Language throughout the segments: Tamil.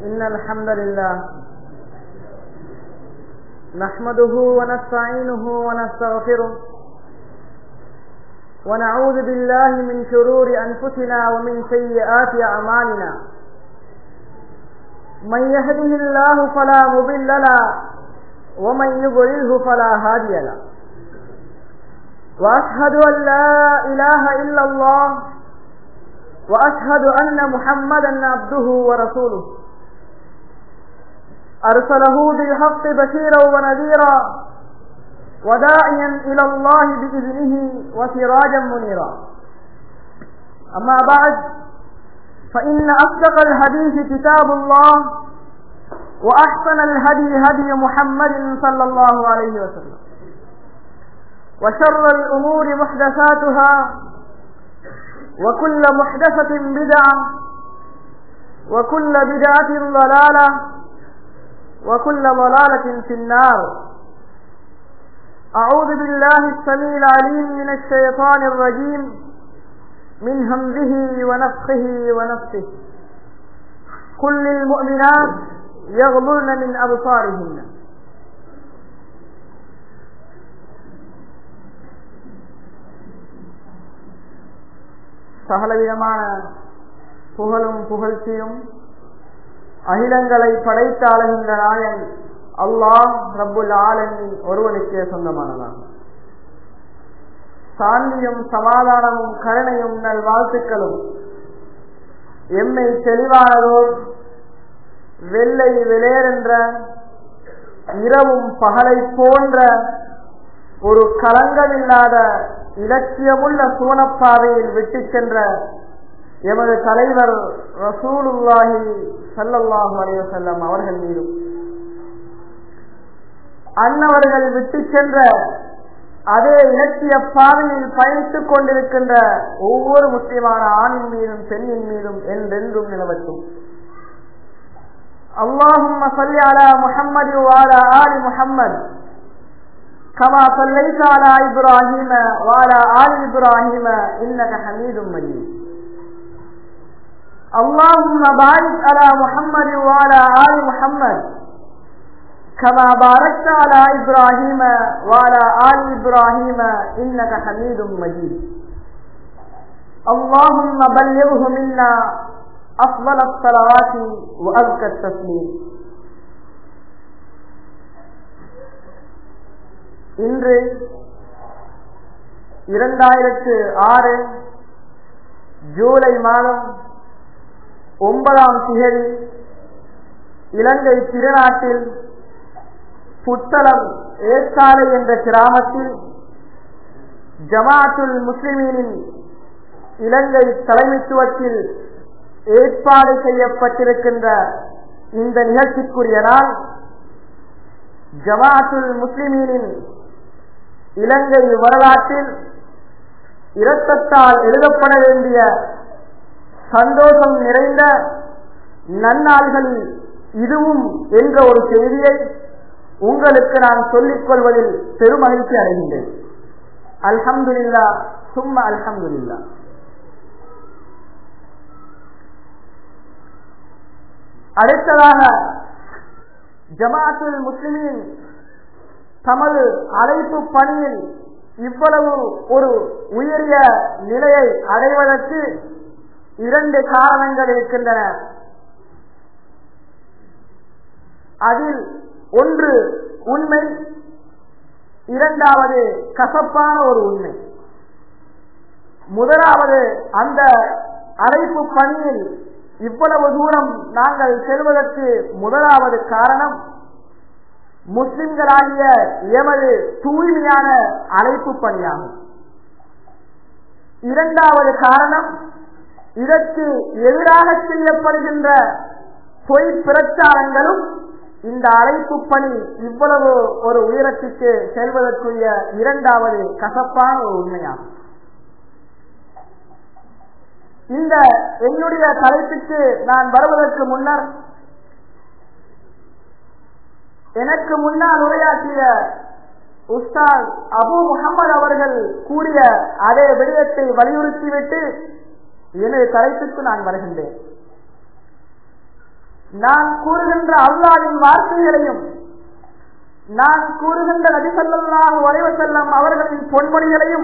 إن الحمد لله نحمده ونستعينه ونستغفره ونعوذ بالله من شرور أنفسنا ومن سيئات أعمالنا من يهده الله فلا مضل له ومن يضلله فلا هادي له وأشهد أن لا إله إلا الله وأشهد أن محمدا عبده ورسوله أرسله بالحق بشيرا ونذيرا وداعيا إلى الله بإذنه وسراجا منيرا أما بعد فإن أصدق الحديث كتاب الله وأحسن الهدي هدي محمد صلى الله عليه وسلم وشر الأمور محدثاتها وكل محدثة بدعة وكل بدعة ضلالة وكل ضلالة في النار أعوذ بالله السميع العليم من الشيطان الرجيم من همزه ونفخه ونفسه كل المؤمنات يغضن من أبصارهن சகலவிதமான புகழும் புகழ்ச்சியும் அகிலங்களை படைத்தாளுகின்ற நாயன் அல்லாஹ் ரப்புல் ஆலமின் ஒருவனுக்கே சொந்தமானதான் சாந்தியும் சமாதானமும் கருணையும் நல் வாழ்த்துக்களும் எம்மை தெளிவானதோர் வெள்ளை வெளியேறென்ற இரவும் பகலை போன்ற ஒரு களங்கமில்லாத இலட்சியமுள்ள சூனப்பாதையில் விட்டு சென்ற எமது தலைவர் ரசூலுல்லாஹி சல்லல்லாஹு அலைவசல்லம் அவர்கள் மீதும் அன்னவர்கள் விட்டு சென்ற அதே இலட்சிய பாதையில் பயணித்துக் கொண்டிருக்கின்ற ஒவ்வொரு முக்கியமான ஆணின் மீதும் பெண்ணின் மீதும் என்றென்றும் நிலவட்டும் اللهم صل على محمد وعلى آل محمد كما صليت على إبراهيم وعلى آل إبراهيم إنك حميد مجيد اللهم بارك على محمد وعلى آل محمد كما باركت على إبراهيم وعلى آل إبراهيم إنك حميد مجيد اللهم بلغه منا أفضل الصلوات وأزكى التسليم இன்று இரண்டாயிரத்து ஆறு ஜூலை மாதம் ஒன்பதாம் திகதி இலங்கை திருநாட்டில் புத்தளம் ஏற்காடு என்ற கிராமத்தில் ஜமாத்துல் முஸ்லிமீனின் இலங்கை தலைமைத்துவத்தில் ஏற்பாடு செய்யப்பட்டிருக்கின்ற இந்த நிகழ்ச்சிக்குரிய நாள் ஜமாத்துல் முஸ்லிமீனின் இலங்கை வரலாற்றில் இரத்தத்தால் எழுதப்பட வேண்டிய சந்தோஷம் நிறைந்த நன்னாள்களில் இதுவும் என்ற ஒரு செய்தியை உங்களுக்கு நான் சொல்லிக் கொள்வதில் பெருமகிழ்ச்சி அடைகின்றேன் அல்ஹம்துல்லா சும்மா அல்ஹம்துல்லா அடுத்ததாக ஜமாத்துல் முஸ்லிமின் தமது அழைப்பு பணியில் இவ்வளவு ஒரு உயரிய நிலையை அடைவதற்கு இரண்டு காரணங்கள் இருக்கின்றன அதில் ஒன்று உண்மை இரண்டாவது கசப்பான ஒரு உண்மை முதலாவது அந்த அழைப்பு பணியில் இவ்வளவு தூரம் நாங்கள் செல்வதற்கு முதலாவது காரணம் முஸ்லிம்களாகிய எமது தூய்மையான அழைப்பு பணியாகும் இரண்டாவது காரணம் இதற்கு எதிராக செய்யப்படுகின்ற பொய் பிரச்சாரங்களும் இந்த அழைப்பு பணி இவ்வளவு ஒரு உயரத்திற்கு செல்வதற்குரிய இரண்டாவது கசப்பான ஒரு உண்மையாகும் இந்த என்னுடைய தலைப்புக்கு நான் வருவதற்கு முன்னர் எனக்கு முன்னால் உரையாற்றிய உஸ்தாத் அபு முகமது அவர்கள் கூறிய அதே விடயத்தை வலியுறுத்திவிட்டு எனது தலைப்புக்கு நான் வருகின்றேன் நான் கூறுகின்ற அல்லாவின் வார்த்தைகளையும் நான் கூறுகின்ற நபிசல்லாஹு வரைவசல்லம் அவர்களின் பொன்மொழிகளையும்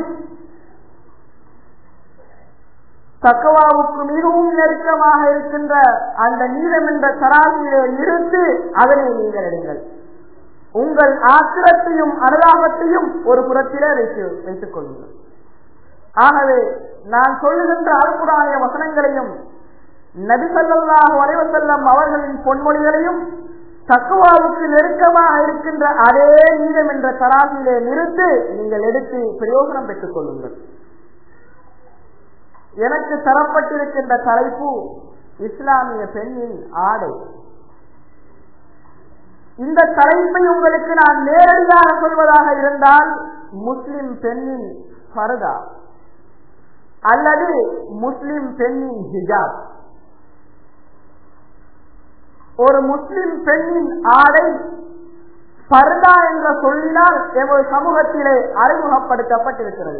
தக்கவாவுக்கு மிகவும் நெருக்கமாக இருக்கின்ற அந்த நீளம் என்ற தராசியிலே நிறுத்து அதனை நீங்கள் எடுங்கள் உங்கள் ஆத்திரத்தையும் அனுதாபத்தையும் ஒரு புறத்திலே வைத்து வைத்துக் கொள்ளுங்கள் ஆகவே நான் சொல்லுகின்ற அல்குரானிய வசனங்களையும் நபிசல்லாஹு வரைவசல்லம் அவர்களின் பொன்மொழிகளையும் தக்குவாவுக்கு நெருக்கமாக இருக்கின்ற அதே நீளம் என்ற தராசியிலே நிறுத்து நீங்கள் எடுத்து பிரயோஜனம் பெற்றுக் கொள்ளுங்கள் எனக்கு தரப்பட்டிருக்கின்ற தலைப்பு இஸ்லாமிய பெண்ணின் ஆடை இந்த தலைப்பை உங்களுக்கு நான் நேரடியாக சொல்வதாக இருந்தால் முஸ்லிம் பெண்ணின் பரதா அல்லது முஸ்லிம் பெண்ணின் ஹிஜாப் ஒரு முஸ்லிம் பெண்ணின் ஆடை பர்தா என்ற சொல்லினால் எமது சமூகத்திலே அறிமுகப்படுத்தப்பட்டிருக்கிறது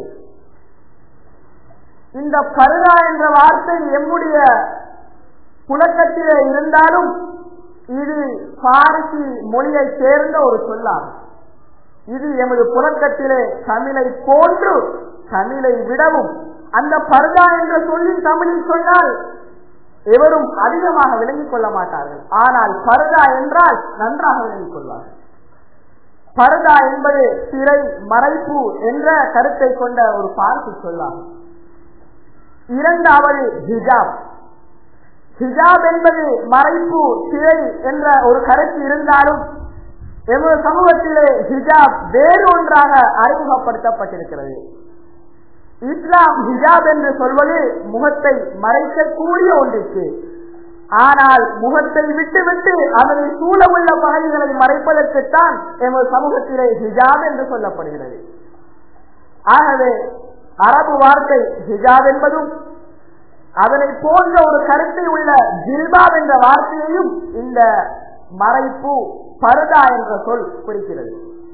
இந்த பருதா என்ற வார்த்தை எம்முடைய புழக்கத்திலே இருந்தாலும் இது பாரசி மொழியை சேர்ந்த ஒரு சொல்லாகும் இது எமது புழக்கத்திலே தமிழை போன்று தமிழை விடவும் அந்த பருதா என்ற சொல்லின் தமிழில் சொன்னால் எவரும் அதிகமாக விளங்கிக் கொள்ள மாட்டார்கள் ஆனால் பருதா என்றால் நன்றாக விளங்கிக் கொள்வார்கள் பருதா என்பது திரை மறைப்பு என்ற கருத்தை கொண்ட ஒரு பார்த்து சொல்லாகும் இரண்டாவது ஹிஜாப் ஹிஜாப் என்பது மறைப்பு திரை என்ற ஒரு கருத்து இருந்தாலும் எமது சமூகத்திலே ஹிஜாப் வேறு ஒன்றாக அறிமுகப்படுத்தப்பட்டிருக்கிறது இஸ்லாம் ஹிஜாப் என்று சொல்வது முகத்தை மறைக்கக்கூடிய ஒன்றிற்கு ஆனால் முகத்தை விட்டு விட்டு அதனை சூழ உள்ள பகுதிகளை மறைப்பதற்குத்தான் எமது சமூகத்திலே ஹிஜாப் என்று சொல்லப்படுகிறது ஆகவே அரபு வார்த்தை ஹிஜாப் என்பதும் அதனை போன்ற ஒரு கருத்தை உள்ள ஜில்பாப் என்ற வார்த்தையையும் இந்த மறைப்பு பருதா என்ற சொல் குறிக்கிறது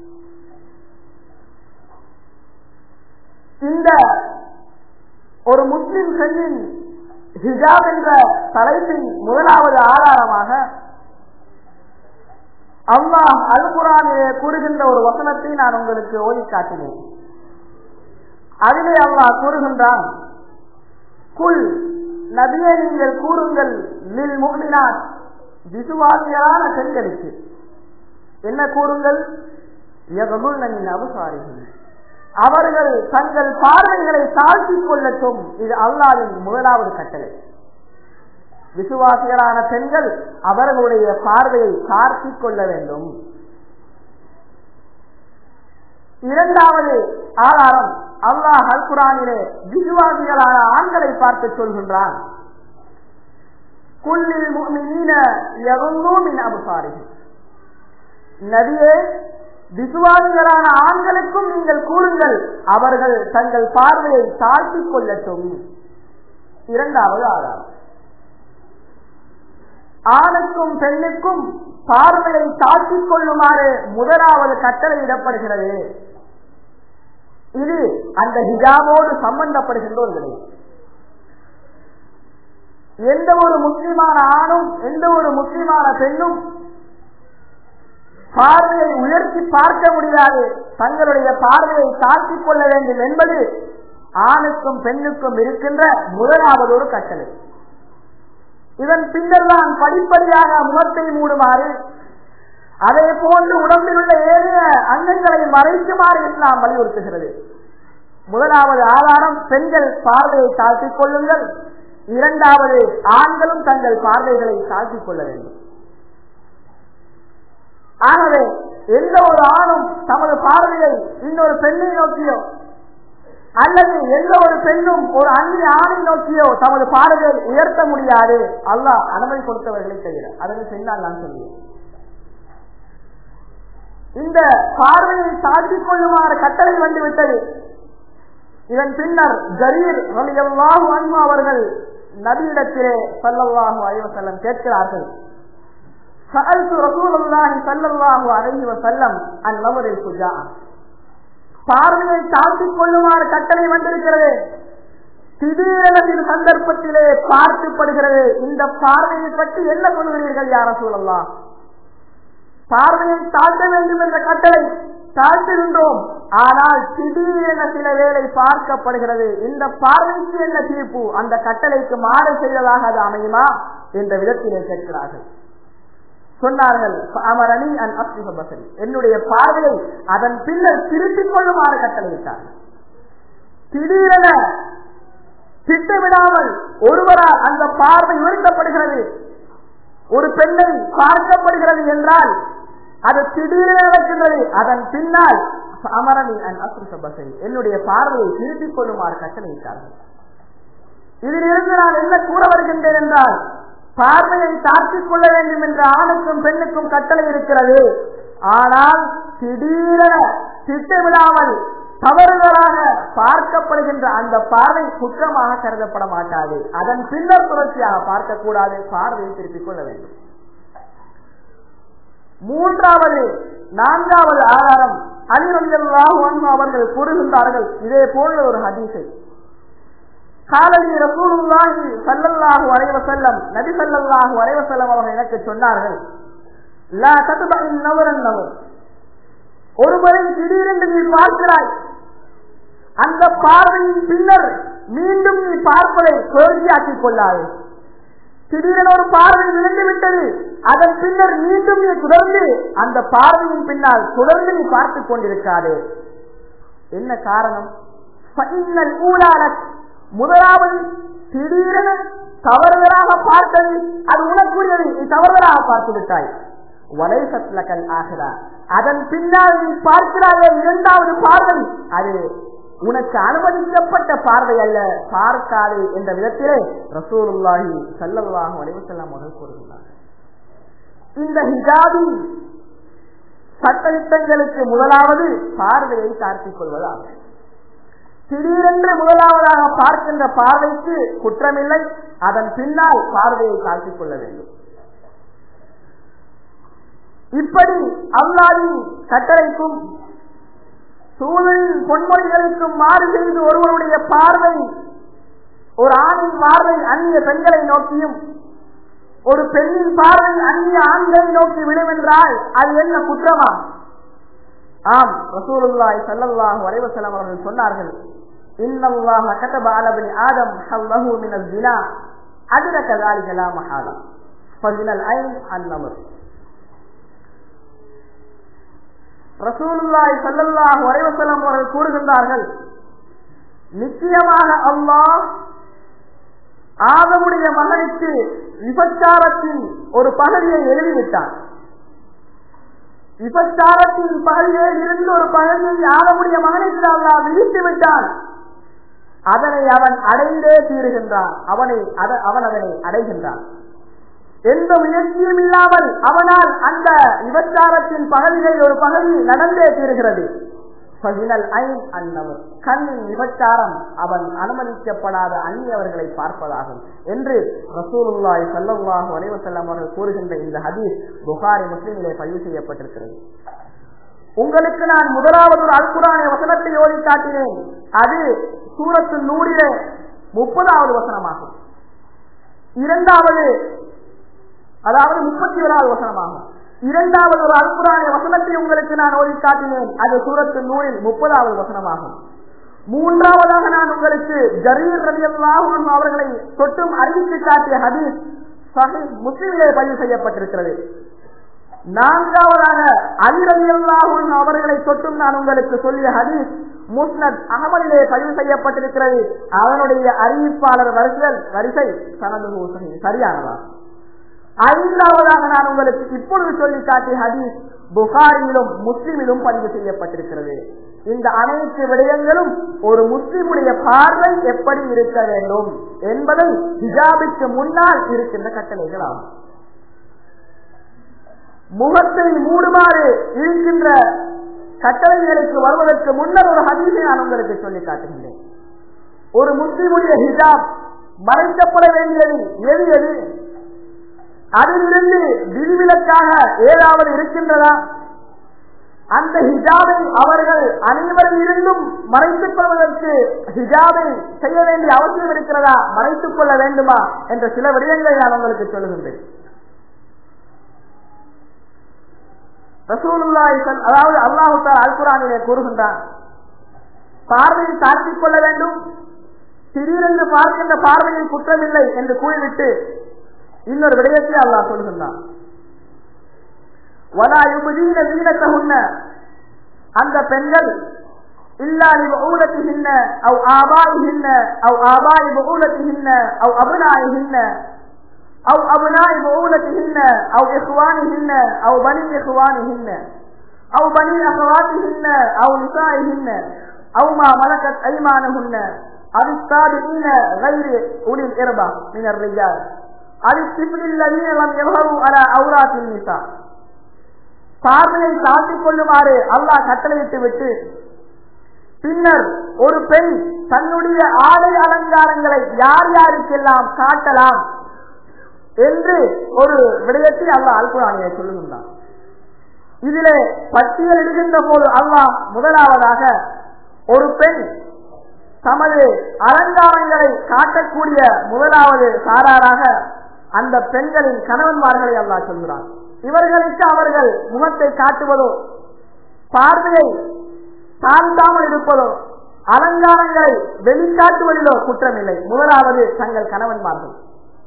இந்த ஒரு முஸ்லிம் பெண்ணின் ஹிஜாப் என்ற தலைப்பின் முதலாவது ஆதாரமாக அல்லாஹ் அல்குரானிலே கூறுகின்ற ஒரு வசனத்தை நான் உங்களுக்கு ஓடி காட்டினேன் அதிலே அல்லாஹ் கூறுகின்றான் குல் நபியே நீங்கள் கூறுங்கள் லில் முக்மினாத் விசுவாசிகளான பெண்களுக்கு என்ன கூறுங்கள் அபுசாரிகள் அவர்கள் தங்கள் பார்வைகளை தாழ்த்திக் கொள்ளட்டும் இது அல்லாவின் முதலாவது கட்டளை விசுவாசிகளான பெண்கள் அவர்களுடைய பார்வையை தாழ்த்திக் கொள்ள வேண்டும் இரண்டாவது ஆதாரம் அல்லாஹ் அல் குரானிலே விசுவாசிகளான ஆண்களை பார்த்து சொல்கின்றான் குல்லில் முஃமினீன யகுல்லூ மின் அப்சாரிஹிம் நபியே விசுவாசிகளான ஆண்களுக்கும் நீங்கள் கூறுங்கள் அவர்கள் தங்கள் பார்வையை தாழ்த்திக் கொள்ளட்டும் இரண்டாவது ஆதாரம் ஆணுக்கும் பெண்ணுக்கும் பார்வையை தாழ்த்திக் கொள்ளுமாறு முதலாவது கட்டளையிடப்படுகிறது இது அந்த ஹிஜாபோடு சம்பந்தப்படுகின்ற ஒரு விடயம் எந்த ஒரு முஸ்லிமான ஆணும் எந்த ஒரு முஸ்லிமான பெண்ணும் பார்வையை உயர்த்தி பார்க்க முடியாது தங்களுடைய பார்வையை தாழ்த்திக் கொள்ள வேண்டும் என்பது ஆணுக்கும் பெண்ணுக்கும் இருக்கின்ற முதலாவது ஒரு கட்டளை இதன் பின்னர் தான் படிப்படியாக முகத்தை மூடுமாறு அதே போன்று உடம்பில் உள்ள ஏறிய அங்கங்களை மறைக்குமாறு இஸ்லாம் வலியுறுத்துகிறது முதலாவது ஆதாரம் பெண்கள் பார்வையை தாழ்த்திக் கொள்ளுங்கள் இரண்டாவது ஆண்களும் தங்கள் பார்வைகளை தாழ்த்திக் கொள்ள வேண்டும் ஆகவே எந்த ஒரு ஆணும் தமது பார்வையை இன்னொரு பெண்ணை நோக்கியோ அல்லது எந்த ஒரு பெண்ணும் ஒரு அந்நிய ஆணை நோக்கியோ தமது பார்வையை உயர்த்த முடியாது அல்லாஹ் அனுமதி கொடுத்தவர்களை தவிர அதனை செய்தால் நான் சொல்லுவேன் இந்த பார்வையை தாழ்த்திக் கொள்ளுமாறு கட்டளை வந்துவிட்டது இதன் பின்னர் ஜரீர் ரலியல்லாஹு அன்ஹு அவர்கள் நபியிடத்திலே சல்லல்லாஹு அலைஹி வஸல்லம் கேட்கிறார்கள் சஅல்து ரசூலுல்லாஹி ஸல்லல்லாஹு அலைஹி வஸல்லம் அன் நவரில் குஜா பார்வையை தாழ்த்திக் கொள்ளுமாறு கட்டளை வந்திருக்கிறது திடீரென சிறு சந்தர்ப்பத்திலே பார்க்கப்படுகிறது இந்த பார்வையை பற்றி என்ன சொல்கிறீர்கள் யார சூழலாம் பார்வையை தாழ்த்த வேண்டும் என்ற கட்டளை தாழ்த்துகின்றோம் ஆனால் திடீரென சில வேளை பார்க்கப்படுகிறது இந்த பார்வைக்கு என்ன தீர்ப்பு அந்த கட்டளைக்கு மாறு செய்ததாக அது அமையுமா என்ற விதத்திலே கேட்கிறார்கள் சொன்னார்கள் அமரணி அன் அஸ்மிபசரி என்னுடைய பார்வையை அதன் பின்னர் திருப்பிக் கொள்ளுமாறு கட்டளையிட்டார்கள் திடீரென திட்டமிடாமல் ஒருவரால் அந்த பார்வை உயர்த்தப்படுகிறது ஒரு பெண்ணை பார்க்கப்படுகிறது என்றால் அது திடீரென நடக்கின்றது அதன் பின்னால் அமரணி அன் அஸ்மிபசரி என்னுடைய பார்வையை திருப்பிக் கொள்ளுமாறு கட்டளையிட்டார்கள் இதிலிருந்து நான் என்ன கூற வருகின்றேன் என்றால் பார்வையை தாக்கிக் கொள்ள வேண்டும் என்ற ஆணுக்கும் பெண்ணுக்கும் கட்டளை இருக்கிறது ஆனால் திடீரென திட்டமிடாமல் தவறுதலாக பார்க்கப்படுகின்ற அந்த பார்வை குற்றமாக கருதப்பட மாட்டாது அதன் பின்னர் தொடர்ச்சியாக பார்க்கக்கூடாது பார்வையை திருப்பிக் கொள்ள வேண்டும் மூன்றாவது நான்காவது ஆதாரம் அலிரல்லாஹு அவர்கள் கூறுகின்றார்கள் இதே போன்ற ஒரு ஹதீஸை காலனி ரசூலுல்லாஹி ஸல்லல்லாஹு அலைஹி வஸல்லம் நபி ஸல்லல்லாஹு அலைஹி வஸல்லம் அவர்கள் எனக்கு சொன்னார்கள் லா தத்பஇன் நவரன் நவர் ஒருமுறை திடீரென்று நீ பார்க்கிறாய் அந்த பார்வையின் பின்னர் மீண்டும் நீ பார்ப்பதை தொடர்ச்சியாக்கிக் கொள்ளாது திடீரென ஒரு பார்வை விழுந்து விட்டது அதன் பின்னர் மீண்டும் நீ தொடர்ந்து அந்த பார்வையின் பின்னால் தொடர்ந்து நீ பார்த்துக் கொண்டிருக்காது என்ன காரணம் ஊழாளர் முதலாவது திடீரென தவறுதலாக பார்த்தது அது உனக்குரியது நீ தவறுதலாக பார்த்து விட்டாய் வலைசத்லகல் ஆகிறா அதன் பின்னால் நீ பார்க்கிறாயே இரண்டாவது பார்வை அது உனக்கு அனுமதிக்கப்பட்ட பார்வை அல்ல பார்க்காதே என்ற விதத்திலே ரசூலுல்லாஹி சல்லல்லாஹு அலைவசல்லாம் அவர்கள் கூறுகிறார் இந்த ஹிஜாபி சட்டத்திட்டங்களுக்கு முதலாவது பார்வையை தாழ்த்திக் கொள்வதாகும் திடீரென்று முதலாவதாக பார்க்கின்ற பார்வைக்கு குற்றமில்லை அதன் பின்னால் பார்வையை தாழ்த்திக் கொள்ள வேண்டும் இப்படி அல்லாவின் கட்டளைக்கும் சூழலின் பொன்மொழிகளுக்கும் மாறு செய்து ஒருவருடைய பார்வை ஒரு ஆணின் பார்வை அந்நிய பெண்களை நோக்கியும் ஒரு பெண்ணின் பார்வை அந்நிய ஆண்களை நோக்கி விடுவென்றால் அது என்ன குற்றமா ஆம் ரசூலுல்லாய் சல்லல்லாஹு அலைவசலம் அவர்கள் சொன்னார்கள் இன்னல்லாஹ கதப அலபனி ஆதம் ஹல்லஹு மினல் ஜினா அதிரக ذلك لا محالة فزنا العين النمر ரசூலுல்லாய் சல்லல்லாஹு அலைவசலம் அவர்கள் கூறுகின்றார்கள் நிச்சயமாக அல்லாஹ் ஆதமுடைய மகனுக்கு விபச்சாரத்தின் ஒரு பகுதியை எழுதிவிட்டான் விபச்சாரத்தின் பகுதியில் இருந்து ஒரு பகுதியை ஆதமுடைய மகனுக்கு அல்லா விதித்து விட்டான் அதனை அவன் அடைந்தே தீருகின்றான் அவனை அவன் அதனை அடைகின்றான் எந்த முயற்சியும் இல்லாமல் அவனால் அந்த விபச்சாரத்தின் பகுதிகளில் ஒரு பகுதி நடந்தே தீருகிறது கண்ணின் விபச்சாரம் அவன் அனுமதிக்கப்படாத அந்நியவர்களை பார்ப்பதாகும் என்று ரசூலுல்லாய் சல்லாஹு அலைவசல்லாம் அவர்கள் கூறுகின்ற இந்த ஹதீஸ் புகாரி முஸ்லிமிலே பதிவு செய்யப்பட்டிருக்கிறது உங்களுக்கு நான் முதலாவது ஒரு அல்குரானை வசனத்தை ஓடி காட்டினேன் அது சூரத்து நூறிலே முப்பதாவது வசனமாகும் இரண்டாவது அதாவது முப்பத்தி ஓராவது வசனமாகும் இரண்டாவது ஒரு அற்புதான வசனத்தை உங்களுக்கு நான் ஓடி காட்டினேன் அது சூரத்து நூலில் முப்பதாவது வசனமாகும் மூன்றாவதாக நான் உங்களுக்கு ஜரீர் ரவி அவர்களை தொட்டும் அறிவித்து காட்டிய ஹதீஸ் முஸ்லிமிலே பதிவு செய்யப்பட்டிருக்கிறது நான்காவதாக அலிரவி அவர்களை தொட்டும் நான் உங்களுக்கு சொல்லிய ஹதீஸ் முஸ்னத் அகமதிலே பதிவு செய்யப்பட்டிருக்கிறது அவனுடைய அறிவிப்பாளர் வரிசல் வரிசை சனது சரியானதா ஐந்தாவதாக நான் உங்களுக்கு இப்பொழுது சொல்லி காட்டிய ஹதீஸ் புகாரியிலும் முஸ்லிமிலும் பதிவு செய்யப்பட்டிருக்கிறது இந்த அனைத்து விடயங்களும் ஒரு முஸ்லிமுடைய பார்வை எப்படி இருக்க வேண்டும் என்பதை ஹிஜாபிற்கு முன்னால் இருக்கின்ற கட்டளைகள் ஆகும் முகத்தை மூடுமாறு இருக்கின்ற கட்டளைகளுக்கு வருவதற்கு முன்னர் ஒரு ஹதீஸை நான் உங்களுக்கு சொல்லி காட்டுகின்றேன் ஒரு முஸ்லிமுடைய ஹிஜாப் மறைக்கப்பட வேண்டியது எது எது அதிலிருந்து விதிவிலக்காக ஏதாவது இருக்கின்றதா அந்த ஹிஜாபை அவர்கள் அனைவரில் இருந்தும் மறைத்துக் கொள்வதற்கு ஹிஜாபை செய்ய வேண்டிய அவசியம் இருக்கிறதா மறைத்துக் கொள்ள வேண்டுமா என்ற சில விடயங்களை நான் உங்களுக்கு சொல்லுகின்றேன் ரசூலுல்லாஹி ஸல் அதாவது அல்லாஹ் தஆலா அல் குர்ஆனிலே கூறுகின்றான் பார்வையை தாழ்த்திக் கொள்ள வேண்டும் திடீரென்று பார்க்கின்ற பார்வையில் குற்றமில்லை என்று கூறிவிட்டு இன்னொரு விடயத்தை அல்லாஹ் சொல்கின்றான் வலா யுபதீன வீணத்தகுன்ன அந்த பெண்கள் இல்லாலி ஊலத்திகின்ன அவ் ஆபாயிகின்ன அவ் ஆபாயி ஊலத்திகின்ன அவ் அபுநாயிகின்ன أو أبناء بؤولتهن أو إخوانهن أو بني إخوانهن أو بني أخواتهن أو نسائهن أو ما ملكت أيمانهن أو السابقين غير أولي الإربة من الرجال أو الطفل الذين لم يظهروا على أوراق النساء பார்வையை தாழ்த்திக் கொள்ளுமாறு அல்லாஹ் கட்டளையிட்டு விட்டு பின்னர் ஒரு பெண் தன்னுடைய ஆடை அலங்காரங்களை யார் யாருக்கெல்லாம் காட்டலாம் என்று ஒரு விடயத்தை அல்லாஹ் அல்குரானியை சொல்லுகின்றான் இதிலே பட்டியல் இடுகின்ற போது அல்லாஹ் முதலாவதாக ஒரு பெண் தமது அலங்காரங்களை காட்டக்கூடிய முதலாவது சாராராக அந்த பெண்களின் கணவன்மார்களை அல்லாஹ் சொல்கிறான் இவர்களுக்கு அவர்கள் முகத்தை காட்டுவதோ பார்வையை தாழ்த்தாமல் இருப்பதோ அலங்காரங்களை வெளிக்காட்டுவதிலோ குற்றமில்லை முதலாவது தங்கள் கணவன்மார்கள்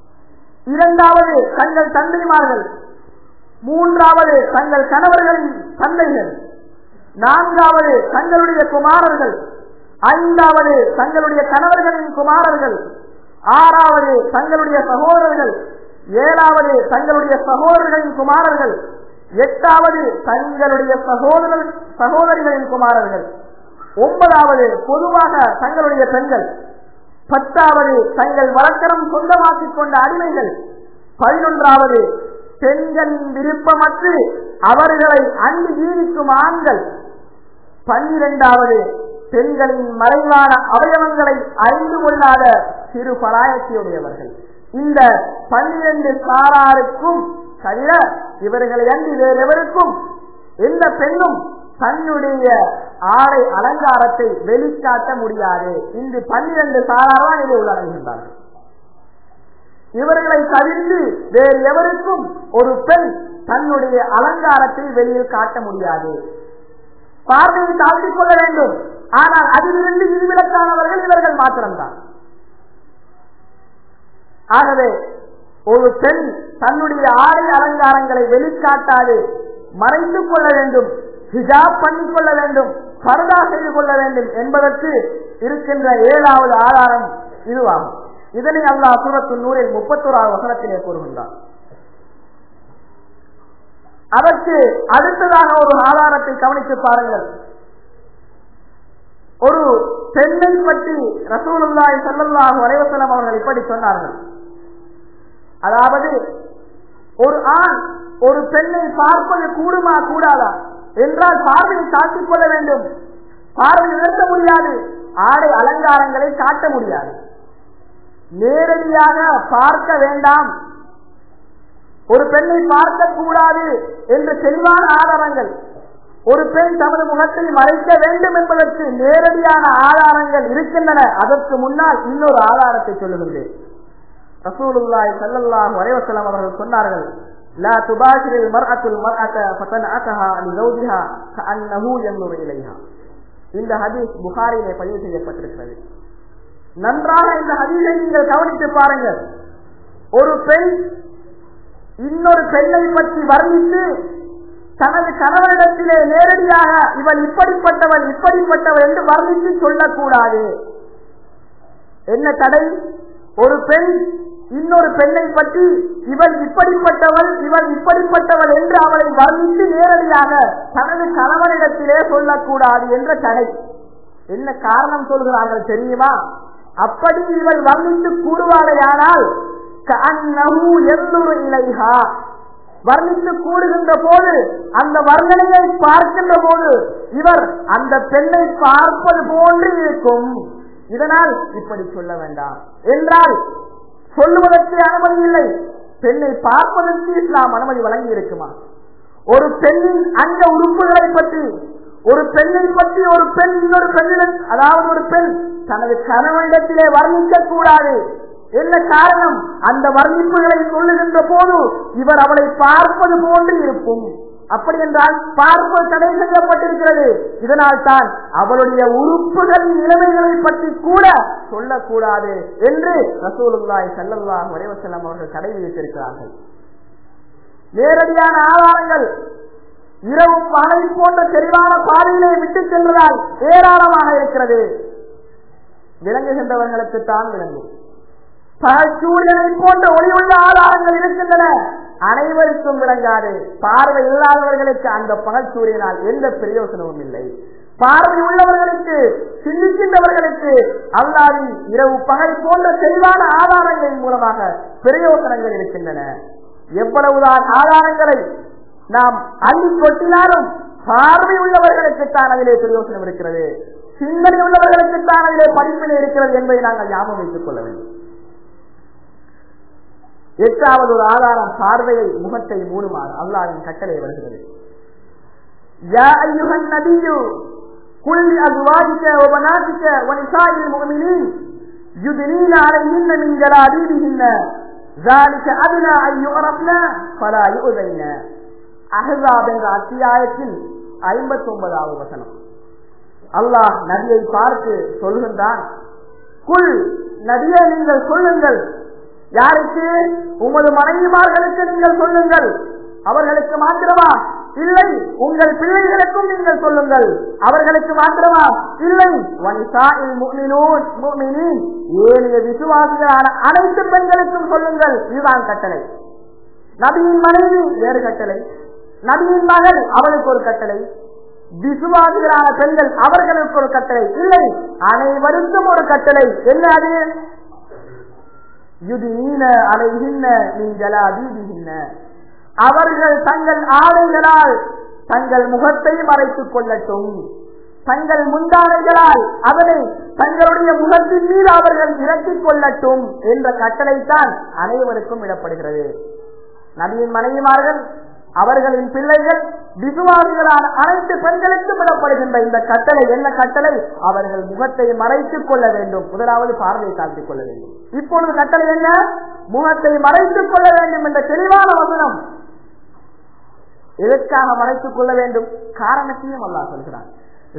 இரண்டாவது தங்கள் தந்தைமார்கள் மூன்றாவது தங்கள் கணவர்களின் தந்தைகள் நான்காவது தங்களுடைய குமாரர்கள் ஐந்தாவது தங்களுடைய கணவர்களின் குமாரர்கள் ஆறாவது தங்களுடைய சகோதரர்கள் ஏழாவது தங்களுடைய சகோதரர்களின் குமாரர்கள் எட்டாவது தங்களுடைய சகோதரர் சகோதரிகளின் குமாரர்கள் ஒன்பதாவது பொதுவாக தங்களுடைய பெண்கள் பத்தாவது தங்கள் வழக்கரம் சொந்தமாக்கிக் கொண்ட அடிமைகள் பதினொன்றாவது பெண்களின் விருப்பமற்று அவர்களை அன்பு ஜீவிக்கும் ஆண்கள் பன்னிரெண்டாவது பெண்களின் மறைவான அவயவங்களை அறிந்து கொள்ளாத சிறு பராயத்தியுடையவர்கள் இந்த பன்னிரண்டு சாராருக்கும் தவிர இவர்களை அன்றி வேறு எவருக்கும் எந்த பெண்ணும் தன்னுடைய ஆடை அலங்காரத்தை வெளிக்காட்ட முடியாது இன்று பன்னிரண்டு சாராதான் இதை உள்ளடங்குகின்றார்கள் இவர்களை தவிர்த்து வேறு எவருக்கும் ஒரு பெண் தன்னுடைய அலங்காரத்தை வெளியில் காட்ட முடியாது பார்வையை தாழ்த்திக் கொள்ள வேண்டும் ஆனால் அதிலிருந்து விதிவிலக்கானவர்கள் இவர்கள் மாத்திரம்தான் ஆகவே ஒரு பெண் தன்னுடைய ஆடை அலங்காரங்களை வெளிக்காட்டாது மறைத்துக் கொள்ள வேண்டும் ஹிஜாப் பண்ணிக் கொள்ள வேண்டும் பரதா செய்து கொள்ள வேண்டும் என்பதற்கு இருக்கின்ற ஏழாவது ஆதாரம் இதுவாகும் இதனை அல்லா சூரத்து நூறில் முப்பத்தோராவது வசனத்திலே கூறுகின்றார் அதற்கு அடுத்ததாக ஒரு ஆதாரத்தை கவனித்து பாருங்கள் ஒரு பெண்ணை பற்றி ரசூலுல்லாய் சல்லல்லாஹு அலைவசலம் அவர்கள் இப்படி சொன்னார்கள் அதாவது ஒரு ஆண் ஒரு பெண்ணை பார்ப்பது கூடுமா கூடாதா என்றால் பார்வையை தாக்கிக் கொள்ள வேண்டும் பார்வை நிறுத்த முடியாது ஆடை அலங்காரங்களை காட்ட முடியாது நேரடியாக பார்க்க வேண்டாம் ஒரு பெண்ணை பார்க்க கூடாது என்று தெளிவான ஆதாரங்கள் ஒரு பெண் தமது முகத்தை மறைக்க வேண்டும் என்பதற்கு நேரடியான ஆதாரங்கள் இருக்கின்றன அதற்கு முன்னால் இன்னொரு ஆதாரத்தை சொல்லுகின்றேன் ரசூலுல்லாய் சல்லல்லாஹு அலைவசலம் அவர்கள் சொன்னார்கள் لا تباشر المرأة المرأة فتنعتها لزوجها كأنه ينظر إليها இந்த ஹதீஸ் புகாரிலே பதிவு செய்யப்பட்டிருக்கிறது நன்றாக இந்த ஹதீஸை நீங்கள் கவனித்து பாருங்கள் ஒரு பெண் இன்னொரு பெண்ணை பற்றி வர்ணித்து தனது கணவனிடத்திலே நேரடியாக இவள் இப்படிப்பட்டவள் இப்படிப்பட்டவள் என்று வர்ணித்து சொல்லக்கூடாது என்ன தடை ஒரு பெண் இன்னொரு பெண்ணை பற்றி இவள் இப்படிப்பட்டவள் இவள் இப்படிப்பட்டவள் என்று அவளை வர்ணித்து நேரடியாக தனது கணவனிடத்திலே சொல்லக்கூடாது என்ற தடை என்ன காரணம் சொல்கிறார்கள் தெரியுமா அப்படி இவள் வர்ணித்து கூறுவாளையானால் இல்லைஹா வர்ணித்து கூடுகின்ற போது அந்த வர்ணனையை பார்க்கின்ற போது இவர் அந்த பெண்ணை பார்ப்பது போன்று இருக்கும் இதனால் இப்படி சொல்ல வேண்டாம் என்றால் சொல்லுவதற்கு அனுமதி இல்லை பெண்ணை பார்ப்பதற்கு இஸ்லாம் அனுமதி வழங்கி இருக்குமா ஒரு பெண்ணின் அங்க உறுப்புகளை பற்றி ஒரு பெண்ணை பற்றி ஒரு பெண் இன்னொரு பெண்ணிடம் அதாவது ஒரு பெண் தனது கணவனிடத்திலே வர்ணிக்க கூடாது என்ன காரணம் அந்த வர்ணிப்புகளை சொல்லுகின்ற போது இவர் அவளை பார்ப்பது போன்று இருக்கும் அப்படி என்றால் பார்ப்பது தடை செய்யப்பட்டிருக்கிறது இதனால் தான் அவளுடைய உறுப்புகளின் நிலைமைகளை பற்றி கூட சொல்லக்கூடாது என்று ரசூலுல்லாய் சல்லல்லாஹ் வரைவசல்லம் அவர்கள் தடை விதித்திருக்கிறார்கள் நேரடியான ஆதாரங்கள் இரவு பகலை போன்ற தெளிவான பாதையிலே விட்டு சென்றதால் ஏராளமாக இருக்கிறது விளங்குகின்றவர்களுக்கு தான் விளங்கும் சூரியனை போன்ற ஒளியுள்ள ஆதாரங்கள் இருக்கின்றன அனைவருக்கும் விளங்காது பார்வை இல்லாதவர்களுக்கு அந்த பகல் சூரியனால் எந்த பிரயோசனமும் இல்லை பார்வை உள்ளவர்களுக்கு சிந்திக்கின்றவர்களுக்கு அல்லாவின் இரவு பகல் போன்ற தெளிவான ஆதாரங்களின் மூலமாக பிரயோசனங்கள் இருக்கின்றன எவ்வளவுதான் ஆதாரங்களை நாம் அள்ளி கொட்டினாலும் பார்வை உள்ளவர்களுக்குத்தான் அதிலே பிரயோசனம் இருக்கிறது சிந்தனை உள்ளவர்களுக்குத்தான் அதிலே படிப்பினை இருக்கிறது என்பதை நாங்கள் ஞாபகம் வைத்துக் கொள்ள வேண்டும் எட்டாவது ஒரு ஆதாரம் பார்வையை முகத்தை மூடுமாறு அல்லாவின் கட்டளை வருகிறது يا أيها النبي قل لأزواجك وبناتك ونساء المؤمنين يدنين عليهن من جلابيبهن ذلك أدنى أن يعرفن فلا يؤذين அஹாப் என்ற அத்தியாயத்தில் ஐம்பத்தி ஒன்பதாவது வசனம் அல்லாஹ் நபியை பார்த்து சொல்கின்றான் குல் நபியை நீங்கள் சொல்லுங்கள் யாருக்கு உமது மனைவிமார்களுக்கு நீங்கள் சொல்லுங்கள் அவர்களுக்கு மாத்திரமா இல்லை உங்கள் பிள்ளைகளுக்கும் நீங்கள் சொல்லுங்கள் அவர்களுக்கு மாத்திரமா இல்லை ஏழைய விசுவாசிகளான அனைத்து பெண்களுக்கும் சொல்லுங்கள் இதுதான் கட்டளை நபியின் மனைவி வேறு கட்டளை நபியின் மகள் அவளுக்கு ஒரு கட்டளை விசுவாசிகளான பெண்கள் அவர்களுக்கு ஒரு கட்டளை இல்லை அனைவருக்கும் ஒரு கட்டளை என்ன அது யுதின அலைகின்ன நீங்களா தீதிகின்ன அவர்கள் தங்கள் ஆடைகளால் தங்கள் முகத்தை மறைத்துக் கொள்ளட்டும் தங்கள் முந்தானைகளால் அதனை தங்களுடைய முகத்தின் மீது அவர்கள் இறக்கிக் கொள்ளட்டும் என்ற கட்டளைத்தான் அனைவருக்கும் இடப்படுகிறது நபியின் மனைவிமார்கள் அவர்களின் பிள்ளைகள் விசுவாசிகளான அனைத்து பெண்களுக்கும் விடப்படுகின்ற இந்த கட்டளை என்ன கட்டளை அவர்கள் முகத்தை மறைத்துக் கொள்ள வேண்டும் முதலாவது பார்வையை காட்டிக் கொள்ள வேண்டும் இப்பொழுது கட்டளை என்ன முகத்தை மறைத்துக் கொள்ள வேண்டும் என்ற தெளிவான வசனம் எதற்காக மறைத்துக் கொள்ள வேண்டும் காரணத்தையும் அல்லா சொல்கிறான்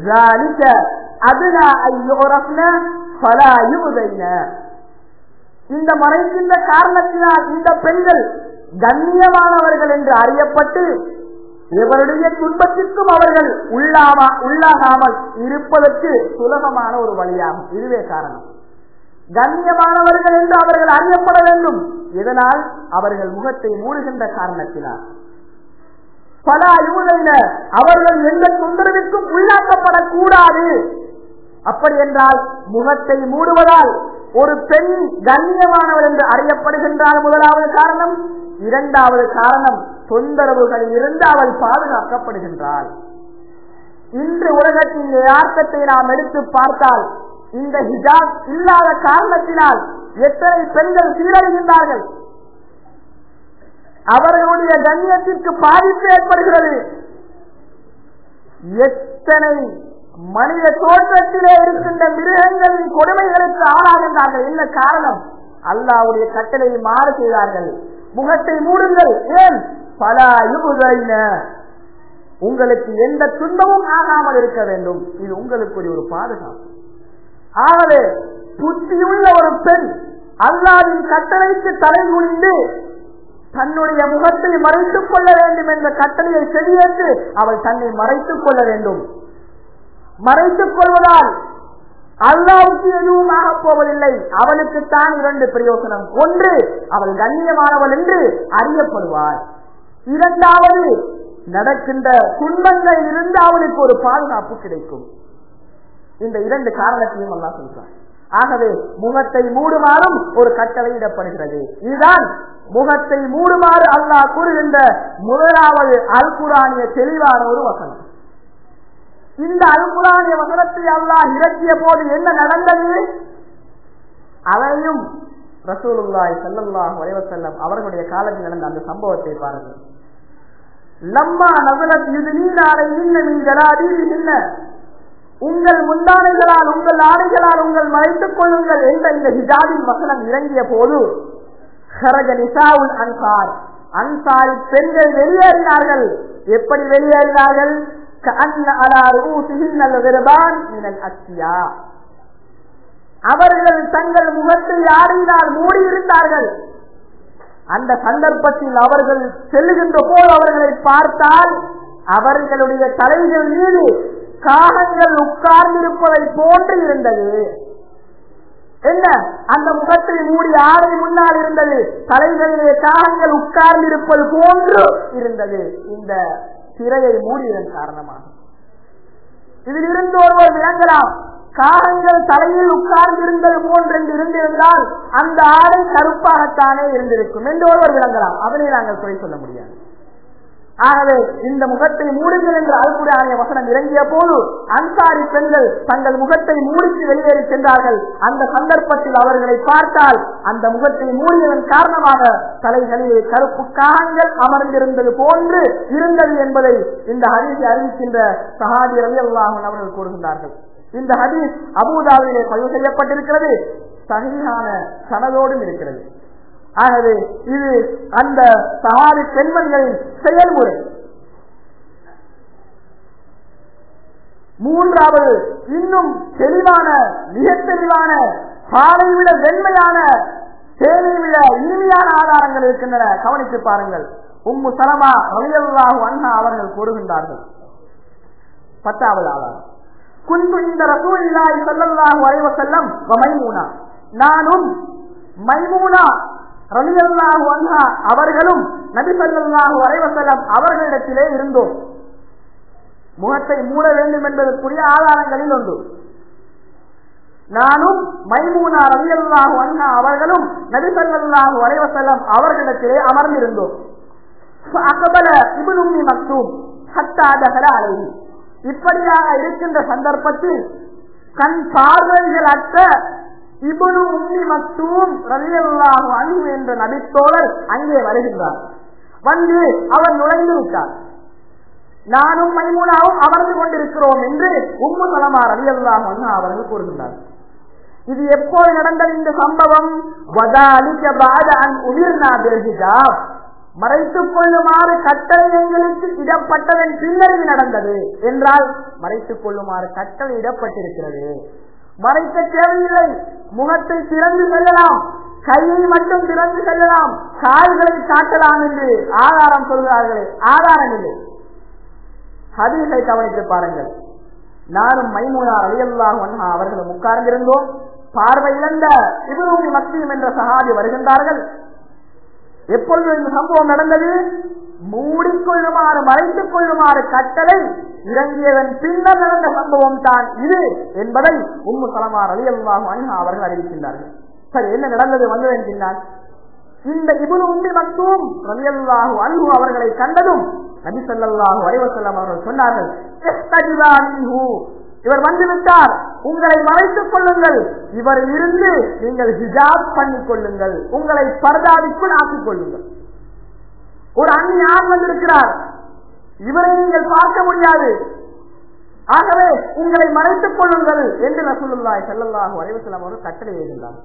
இந்த மறைக்கின்ற காரணத்தினால் இந்த பெண்கள் கண்ணியமானவர்கள் என்று அறியப்பட்டு இவருடைய துன்பத்திற்கும் அவர்கள் உள்ளாமா உள்ளாகாமல் இருப்பதற்கு சுலபமான ஒரு வழியாகும் இதுவே காரணம் கண்ணியமானவர்கள் என்று அவர்கள் அறியப்பட வேண்டும் இதனால் அவர்கள் முகத்தை மூடுகின்ற காரணத்தினால் பல யூதையினர் அவர்கள் எந்த தொந்தரவிற்கும் உள்ளாக்கப்படக்கூடாது அப்படி என்றால் முகத்தை மூடுவதால் ஒரு பெண் கண்ணியமானவர் என்று அறியப்படுகின்றால் முதலாவது காரணம் இரண்டாவது காரணம் தொந்தரவுகளில் இருந்து அவள் பாதுகாக்கப்படுகின்றாள் இன்று உலகத்தின் யதார்த்தத்தை நாம் எடுத்து பார்த்தால் இந்த ஹிஜாப் இல்லாத காரணத்தினால் எத்தனை பெண்கள் சீரழிகின்றார்கள் அவர்களுடைய கண்ணியத்திற்கு பாதிப்பு ஏற்படுகிறது எத்தனை மனித தோற்றத்திலே இருக்கின்ற மிருகங்களின் கொடுமைகளுக்கு ஆளாகின்றார்கள் என்ன காரணம் அல்லாவுடைய கட்டளையை மாறு செய்தார்கள் முகத்தை மூடுங்கள் ஏன் பல யுகுதைன உங்களுக்கு எந்த துன்பமும் ஆகாமல் இருக்க வேண்டும் இது உங்களுக்கு ஒரு பாதுகாப்பு ஆகவே புத்தியுள்ள ஒரு பெண் அல்லாவின் கட்டளைக்கு தலை குனிந்து தன்னுடைய முகத்தை மறைத்துக் கொள்ள வேண்டும் என்ற கட்டளையை செவியேற்று அவள் தன்னை மறைத்துக் கொள்ள வேண்டும் மறைத்துக் கொள்வதால் அல்லாவுக்கு எதுவும் ஆகப் போவதில்லை அவளுக்குத்தான் இரண்டு பிரயோசனம் ஒன்று அவள் கண்ணியமானவள் என்று அறியப்படுவாள் இரண்டாவது நடக்கின்ற துன்பங்களில் இருந்து அவளுக்கு ஒரு பாதுகாப்பு கிடைக்கும் இந்த இரண்டு காரணத்தையும் அல்லா சொல்றான் ஆகவே முகத்தை மூடுமாறும் ஒரு கட்டளை இடப்படுகிறது இதுதான் முகத்தை மூடுமாறு அல்லாஹ் கூறுகின்ற முதலாவது அல்குரானிய தெளிவான ஒரு வசனம் இந்த அல்குரானிய வசனத்தை அல்லாஹ் இறக்கிய போது என்ன நடந்தது அதையும் ரசூலுல்லாய் செல்லல்லாஹ் வரைவசல்லம் அவர்களுடைய காலத்தில் நடந்த அந்த சம்பவத்தை பாருங்கள் லம்மா நகலத் இது நீனாரை நின்ன நீ ஜலாதீரி நின்ன உங்கள் முந்தானைகளால் உங்கள் ஆடைகளால் உங்கள் மறைத்துக் கொள்ளுங்கள் என்ற இந்த ஹிஜாபின் வசனம் இறங்கிய போது ஹரஜ நிசாவுல் அன்சார் அன்சாரி பெண்கள் வெளியேறினார்கள் எப்படி வெளியேறினார்கள் கஅன்ன அலா ரூசிஹின்ன al-ghirban min al-asfiya அவர்கள் தங்கள் முகத்தை யாரினால் மூடியிருந்தார்கள் அந்த சந்தர்ப்பத்தில் அவர்கள் செல்லுகின்ற போது அவர்களை பார்த்தால் அவர்களுடைய தலைகள் மீது காகங்கள் உட்கார்ந்திருப்பதை போன்று இருந்தது என்ன அந்த முகத்தை மூடி ஆடை முன்னால் இருந்தது தலைகளிலே காகங்கள் உட்கார்ந்திருப்பது போன்று இருந்தது இந்த திரையை மூடியதன் காரணமாக இதில் இருந்து ஒருவர் விளங்கலாம் காகங்கள் தலையில் உட்கார்ந்திருந்தது போன்று இருந்திருந்தால் அந்த ஆடை கருப்பாகத்தானே இருந்திருக்கும் என்று ஒருவர் விளங்கலாம் அதனை நாங்கள் குறை சொல்ல முடியாது ஆகவே இந்த முகத்தை மூடுங்கள் என்று அல்குடானிய வசனம் இறங்கிய போது அன்சாரி பெண்கள் தங்கள் முகத்தை மூடிக்கு வெளியேறி சென்றார்கள் அந்த சந்தர்ப்பத்தில் அவர்களை பார்த்தால் அந்த முகத்தை மூடியதன் காரணமாக தலைகளிலே கருப்பு காகங்கள் அமர்ந்திருந்தது போன்று இருந்தது என்பதை இந்த ஹதீஸை அறிவிக்கின்ற சஹாபி ரவி அல்லாஹன் அவர்கள் கூறுகின்றார்கள் இந்த ஹதீஸ் அபுதாபிலே பதிவு செய்யப்பட்டிருக்கிறது சகியான சனதோடும் இருக்கிறது ஆகவே இது அந்த சகாதி பெண்மணிகளின் செயல்முறை மூன்றாவது இன்னும் தெளிவான மிக தெளிவான பாலை விட வெண்மையான தேனை விட இனிமையான ஆதாரங்கள் இருக்கின்றன கவனித்து பாருங்கள் உம்மு சலமா ரவியல்லாஹு அண்ணா அவர்கள் கூறுகின்றார்கள் பத்தாவது ஆதாரம் குன்பு இந்த ரசூலில்லாஹி ஸல்லல்லாஹு அலைஹி வஸல்லம் வ மைமூனா நானும் மைமூனா ரலியல்லாஹு அன்ஹா அவர்களும் நபி ஸல்லல்லாஹு அலைஹி வஸல்லம் அவர்களிடத்திலே இருந்தோம் முகத்தை மூட வேண்டும் என்பதற்குரிய ஆதாரங்களில் ஒன்று நானும் மைமூனா ரலியல்லாஹு அன்ஹா அவர்களும் நபி ஸல்லல்லாஹு அலைஹி வஸல்லம் அவர்களிடத்திலே அமர்ந்திருந்தோம் அகபல இப்னு உம்மி மக்தூம் ஹத்தா தஹல அலைஹி இப்படியாக இருக்கின்ற சந்தர்ப்பத்தில் கண் பார்வைகள் அற்ற இபனு உம்மி மக்தூம் ரலியல்லாஹு அன்ஹு என்ற நபித்தோழர் அங்கே வருகின்றார் வந்து அவர் நுழைந்து விட்டார் நானும் மைமூனாவும் அமர்ந்து கொண்டிருக்கிறோம் என்று உம்மு சலமா ரலியல்லாஹு அன்ஹு அவர்கள் கூறுகின்றார் இது எப்போது நடந்தது இந்த சம்பவம் வதாலிக பாத அன் உயிர்னா பில்ஹிஜாப் மறைத்துக் கொள்ளுமாறு கட்டளை எங்களுக்கு இடப்பட்டதன் பின்னர் இது நடந்தது என்றால் மறைத்துக் கொள்ளுமாறு கட்டளை இடப்பட்டிருக்கிறது மறைக்க தேவையில்லை முகத்தை திறந்து செல்லலாம் கையை மட்டும் திறந்து செல்லலாம் கால்களை காட்டலாம் என்று ஆதாரம் சொல்கிறார்களே ஆதாரம் இல்லை ஹதீஸை கவனித்து பாருங்கள் நானும் மைமூனா அலியல்லாஹ் அவர்களும் உட்கார்ந்திருந்தோம் பார்வை இழந்த இவருடைய மத்தியும் என்ற சகாதி வருகின்றார்கள் எப்பொழுது இந்த சம்பவம் நடந்தது மூடிக்கொள்ளுமாறு மறைத்துக் கொள்ளுமாறு கட்டளை இறங்கியதன் பின்னர் நடந்த சம்பவம் தான் இது என்பதை உம்மு சலமார் அலி அல்லாஹ் அவர்கள் அறிவிக்கின்றார்கள் சரி என்ன நடந்தது வந்ததன் பின்னால் இந்த இபுனு உண்டி மக்தூம் ரலியல்லாஹு அன்ஹு அவர்களை கண்டதும் நபி ஸல்லல்லாஹு அலைஹி வஸல்லம் அவர்கள் சொன்னார்கள் இஸ்தஜிபா மின்ஹு இவர் வந்துவிட்டார் உங்களை மறைத்துக் கொள்ளுங்கள் இவர் இருந்து நீங்கள் ஹிஜாப் பண்ணிக் கொள்ளுங்கள் உங்களை பரதாவிக்குள் ஆக்கிக் கொள்ளுங்கள் ஒரு அண்ணி யார் வந்திருக்கிறார் இவரை நீங்கள் பார்க்க முடியாது ஆகவே உங்களை மறைத்துக் கொள்ளுங்கள் என்று ரசூலுல்லாஹி ஸல்லல்லாஹு அலைஹி வஸல்லம் அவர்கள் கட்டளை எழுதினார்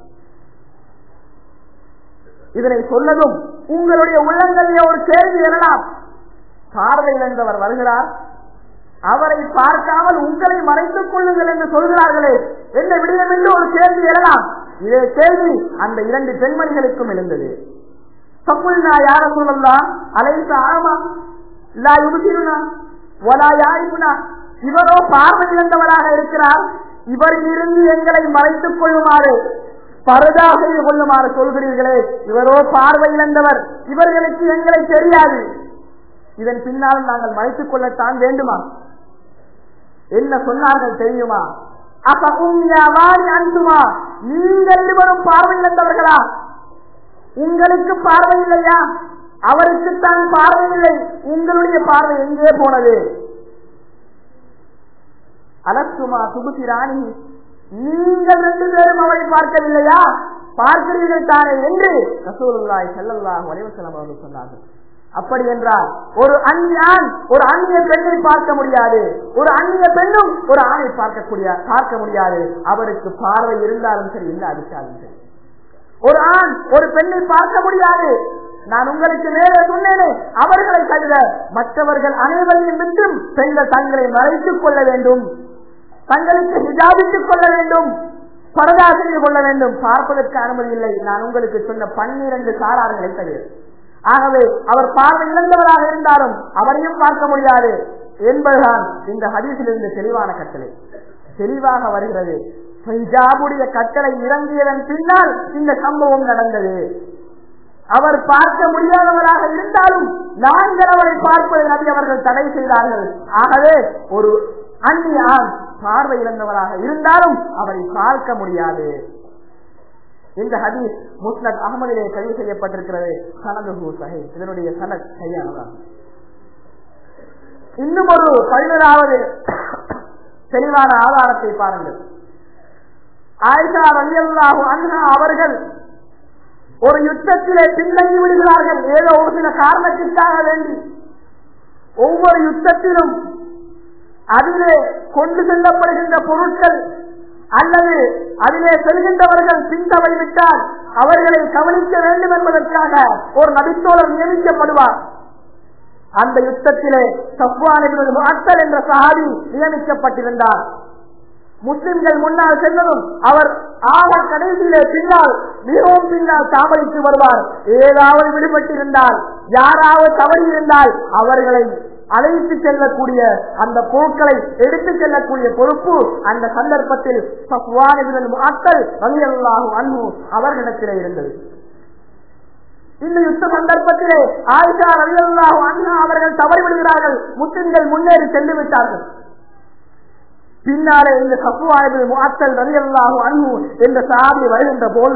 இதனை சொன்னதும் உங்களுடைய உள்ளங்களிலே ஒரு கேள்வி எழலாம் பார்வை இழந்தவர் வருகிறார் அவரை பார்க்காமல் உங்களை மறைத்துக் கொள்ளுங்கள் என்று சொல்கிறார்களே என்ன விடயம் என்று ஒரு கேள்வி எழலாம் இதே கேள்வி அந்த இரண்டு பெண்மணிகளுக்கும் எழுந்தது சப்புல்னா யார சொல்லலாம் அலைச ஆமா லா யுபசிருனா ஒலா யாயிப்புனா இவரோ பார்வை இழந்தவராக இருக்கிறார் இவர் இருந்து எங்களை மறைத்துக் கொள்ளுமாறு பரதாக கொள்ளுமாறு சொல்கிறீர்களே இவரோ பார்வை இழந்தவர் இவர்களுக்கு எங்களை தெரியாது இதன் பின்னால் நாங்கள் மறைத்துக் கொள்ளத்தான் வேண்டுமா என்ன சொன்னார்கள் தெரியுமா அப்ப உண்மையாவாரி அன்புமா நீங்கள் இருவரும் பார்வை இழந்தவர்களா உங்களுக்கு பார்வை இல்லையா அவருக்குத்தான் பார்வை இல்லை உங்களுடைய பார்வை எங்கே போனது அலத்துமா சுபுசி ராணி நீங்கள் ரெண்டு பேரும் அவரை பார்க்கவில்லையா பார்க்கிறீர்கள் தானே என்று ரசூலுல்லாய் செல்லல்லாஹ் வரைவசலம் அவர்கள் சொன்னார்கள் அப்படி என்றால் ஒரு அந்நியான் ஒரு அந்நிய பெண்ணை பார்க்க முடியாது ஒரு அந்நிய பெண்ணும் ஒரு ஆணை பார்க்கக்கூடிய பார்க்க முடியாது அவருக்கு பார்வை இருந்தாலும் சரி இல்லாவிட்டாலும் சரி ஒரு ஆண் ஒரு பெண்ணை பார்க்க முடியாது நான் உங்களுக்கு நேரே சொன்னேனே அவர்களை தவிர மற்றவர்கள் அனைவரையும் விட்டும் பெண்கள் தங்களை மறைத்துக் கொள்ள வேண்டும் தங்களுக்கு ஹிஜாபித்துக் கொள்ள வேண்டும் பரதா செய்து கொள்ள வேண்டும் பார்ப்பதற்கு அனுமதி இல்லை நான் உங்களுக்கு சொன்ன பன்னிரண்டு சாரார்களை தவிர ஆகவே அவர் பார்வை இழந்தவராக இருந்தாலும் அவரையும் பார்க்க முடியாது என்பதுதான் இந்த ஹதீஸிலிருந்து தெளிவான கட்டளை தெளிவாக வருகிறது ஹிஜாபுடைய கட்டளை இறங்கியதன் பின்னால் இந்த சம்பவம் நடந்தது அவர் பார்க்க முடியாதவராக இருந்தாலும் நான்கு அவரை பார்ப்பதை நபி அவர்கள் தடை செய்தார்கள் ஆகவே ஒரு அந்நிய ஆண் பார்வை இழந்தவராக இருந்தாலும் அவரை பார்க்க முடியாது இந்த ஹதீஸ் முஸ்னத் அகமதிலே பதிவு செய்யப்பட்டிருக்கிறது சனது சஹி இதனுடைய சனத் சரியானதான் இன்னும் ஒரு பதினோராவது தெளிவான ஆதாரத்தை பாருங்கள் ஆயிஷா ரலியல்லாஹு அன்ஹா அவர்கள் ஒரு யுத்தத்திலே பின்தங்கி விடுகிறார்கள் ஏதோ ஒரு சில காரணத்திற்காக வேண்டி ஒவ்வொரு யுத்தத்திலும் அதிலே கொண்டு செல்லப்படுகின்ற பொருட்கள் அல்லது அதிலே செல்கின்றவர்கள் பின்தவை விட்டால் அவர்களை கவனிக்க வேண்டும் என்பதற்காக ஒரு நபித்தோழர் நியமிக்கப்படுவார் அந்த யுத்தத்திலே சப்வான் அத்தல் என்ற சஹாபி நியமிக்கப்பட்டிருந்தார் முஸ்லிம்கள் முன்னால் சென்றதும் அவர் ஆக கடைசியிலே பின்னால் மிகவும் பின்னால் தாமதித்து வருவார் ஏதாவது விடுபட்டிருந்தால் யாராவது தவறி இருந்தால் அவர்களை அழைத்து செல்லக்கூடிய அந்த பொருட்களை எடுத்து செல்லக்கூடிய பொறுப்பு அந்த சந்தர்ப்பத்தில் அத்தல் ரவியல்லாகும் அன்பு அவர்களிடத்திலே இருந்தது இந்த யுத்த சந்தர்ப்பத்திலே ஆயிஷா ரவியல்லாகும் அண்ணா அவர்கள் தவறிவிடுகிறார்கள் முஸ்லிம்கள் முன்னேறி சென்று விட்டார்கள் பின்னாலே இந்த சப்புவாய்வு முகத்தல் ரவியல்லாஹு அன்பு என்ற சாதி வருகின்ற போது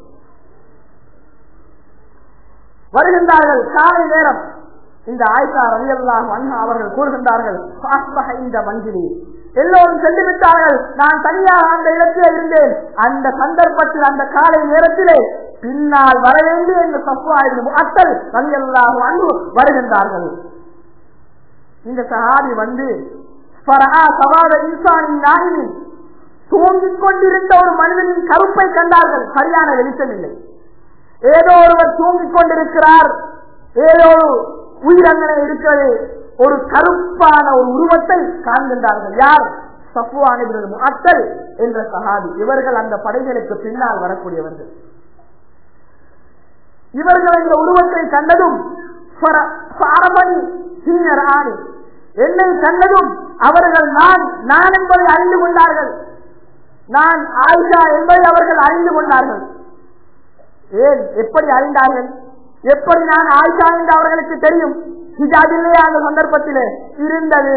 வருகின்றார்கள் காலை நேரம் இந்த ஆயிஷா ரவியல்லாஹு அண்ணா அவர்கள் கூறுகின்றார்கள் இந்த மஞ்சிலி எல்லோரும் சென்று விட்டார்கள் நான் தனியாக அந்த இடத்திலே இருந்தேன் அந்த சந்தர்ப்பத்தில் அந்த காலை நேரத்திலே பின்னால் வர வேண்டிய இந்த சப்புவாய்வு அத்தல் ரவியல்லாஹு அன்பு வருகின்றார்கள் இந்த சஹாபி வந்து தூங்கிக் கொண்டிருந்த ஒரு மனிதனின் கருப்பை கண்டார்கள் சரியான வெளிச்சம் இல்லை ஏதோ ஒருவர் தூங்கிக் கொண்டிருக்கிறார் ஏதோ உயிரங்கனை இருக்கிறது ஒரு கருப்பான ஒரு உருவத்தை காண்கின்றார்கள் யார் சப்புவான அத்தல் என்ற சகாதி இவர்கள் அந்த படைகளுக்கு பின்னால் வரக்கூடியவர்கள் இவர்கள் இந்த உருவத்தை கண்டதும் என்னை கண்டதும் அவர்கள் நான் நான் என்பதை அறிந்து கொண்டார்கள் நான் ஆயிஷா என்பதை அவர்கள் அறிந்து கொண்டார்கள் ஏன் எப்படி அறிந்தார்கள் எப்படி நான் ஆயிஷா என்று அவர்களுக்கு தெரியும் ஹிஜாப் இல்லையா அந்த சந்தர்ப்பத்திலே இருந்தது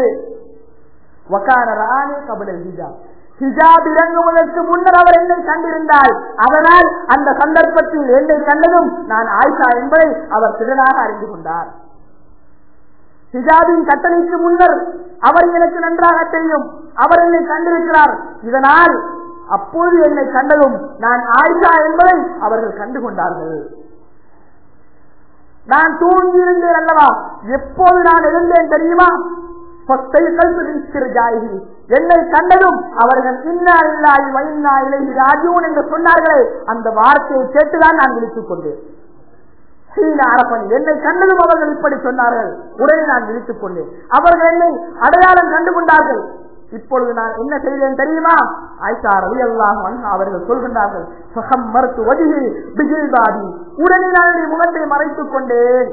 ஹிஜாப் இறங்குவதற்கு முன்னர் அவர் என்னை கண்டிருந்தால் அதனால் அந்த சந்தர்ப்பத்தில் என்னை கண்டதும் நான் ஆயிஷா என்பதை அவர் திறனாக அறிந்து கொண்டார் ஹிஜாபின் கட்டளைக்கு முன்னர் அவர் எனக்கு நன்றாக தெரியும் அவர் என்னை கண்டிருக்கிறார் இதனால் அப்போது என்னை கண்டதும் நான் ஆயிஷா என்பதை அவர்கள் கண்டு கொண்டார்கள் நான் தூங்கி இருந்தேன் அல்லவா எப்போது நான் இருந்தேன் தெரியுமா என்னை கண்டதும் அவர்கள் இன்னா இல்லாய் வைனா இலை ராஜூன் என்று சொன்னார்களே அந்த வார்த்தையை கேட்டுதான் நான் விழித்துக் கொண்டேன் அரப்பன் என்னை கண்டதும் அவர்கள் இப்படி சொன்னார்கள் உடனே நான் விழித்துக் கொண்டேன் அவர்கள் என்னை அடையாளம் கண்டு கொண்டார்கள் இப்பொழுது நான் என்ன செய்தேன் தெரியுமா ஆயிஷா ரவி அல்லாஹ் அவர்கள் சொல்கின்றார்கள் சகம் மறுத்து வதிகை பிகில் பாதி உடனே நான் முகத்தை மறைத்துக் கொண்டேன்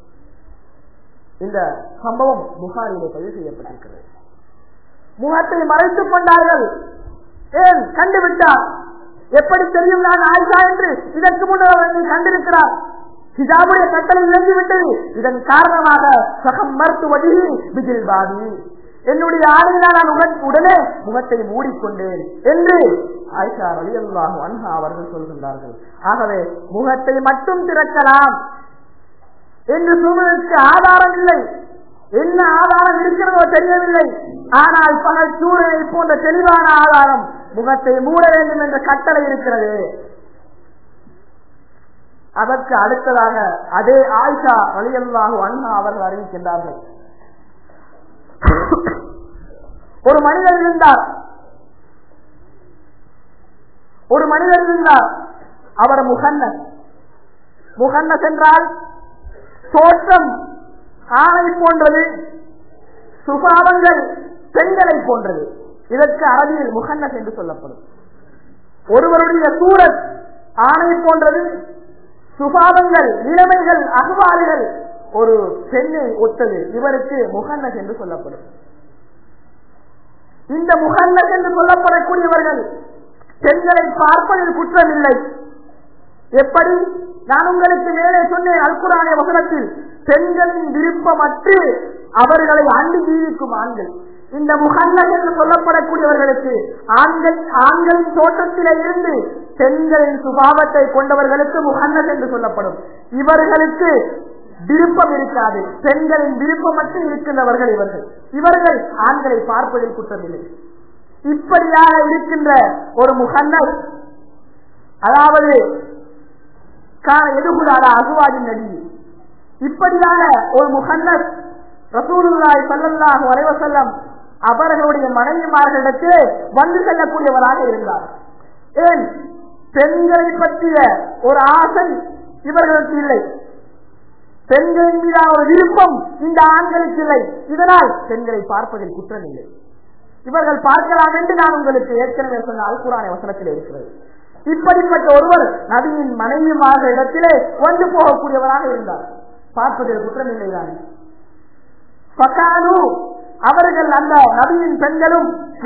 இந்த சம்பவம் புகாரிலே பதிவு செய்யப்பட்டிருக்கிறது முகத்தை மறைத்துக் கொண்டார்கள் ஏன் கண்டுவிட்டார் எப்படி தெரியும் நான் ஆயிஷா என்று இதற்கு முன்னர் அவர் கண்டிருக்கிறார் ஹிஜாபுடைய கட்டளை இழந்துவிட்டது இதன் காரணமாக சகம் மருத்துவதி பிகில் பாதி என்னுடைய ஆணையினால் நான் உடனே முகத்தை மூடிக்கொண்டேன் என்று ஆயிஷா அலி அல்லாஹு அன்ஹா அவர்கள் சொல்கின்றார்கள் ஆகவே முகத்தை மட்டும் திறக்கலாம் என்று சொல்வதற்கு ஆதாரம் இல்லை என்ன ஆதாரம் இருக்கிறதோ தெரியவில்லை ஆனால் பகல் சூழலை போன்ற தெளிவான ஆதாரம் முகத்தை மூட வேண்டும் என்ற கட்டளை இருக்கிறது அதற்கு அடுத்ததாக அதே ஆயிஷா வழியல்லாக அண்ணா அவர்கள் அறிவிக்கின்றார்கள் ஒரு மனிதர் இருந்தார் ஒரு மனிதர் இருந்தார் அவர் முகன்னஸ் முகன்னஸ் என்றால் தோற்றம் ஆணை போன்றது சுபாவங்கள் பெண்களை போன்றது இதற்கு அரபியில் முகன்னஸ் என்று சொல்லப்படும் ஒருவருடைய சூரத் ஆணை போன்றது சுபாவங்கள் நிலைமைகள் அகவாறுகள் ஒரு பெண்ணை ஒத்தது இவருக்கு முகன்னஸ் என்று சொல்லப்படும் இந்த முகன்னஸ் என்று சொல்லப்படக்கூடியவர்கள் பெண்களை பார்ப்பதில் குற்றமில்லை எப்படி நான் உங்களுக்கு மேலே சொன்னேன் அல்குரானிய வசனத்தில் பெண்களின் விருப்பமற்று அவர்களை அண்டி ஜீவிக்கும் ஆண்கள் இந்த முகங்கள் என்று சொல்லப்படக்கூடியவர்களுக்கு ஆண்கள் ஆண்களின் தோற்றத்திலே இருந்து பெண்களின் சுபாவத்தை கொண்டவர்களுக்கு முகன்னஸ் என்று சொல்லப்படும் இவர்களுக்கு விருப்பம் இருக்காது பெண்களின் விருப்பமற்று இருக்கின்றவர்கள் இவர்கள் இவர்கள் ஆண்களை பார்ப்பதில் குற்றமில்லை இப்படியாக இருக்கின்ற ஒரு முகன்னஸ் அதாவது எதுகுலாத அகுவாதின் நடி இப்படியான ஒரு முகன்னஸ் ரசூலுல்லாய் சல்லல்லாஹு அலைவசல்லம் அவர்களுடைய மனைவிமார்களிடத்தில் வந்து செல்லக்கூடியவராக இருந்தார் ஏன் பெண்களை பற்றிய ஒரு ஆசை இவர்களுக்கு இல்லை பெண்களின் மீதான ஒரு விருப்பம் இந்த ஆண்களுக்கு இல்லை இதனால் பெண்களை பார்ப்பதில் குற்றம் இல்லை இவர்கள் பார்க்கலாம் என்று நான் உங்களுக்கு ஏற்கனவே சொன்ன அல்குரான வசனத்தில் இருக்கிறது இப்படிப்பட்ட ஒருவர் நபியின் மனைவிமாக இடத்திலே வந்து போகக்கூடியவராக இருந்தார் பார்ப்பதில் குற்றம் இல்லைதானே பக்கானு அவர்கள் அந்த நபியின் பெண்களும்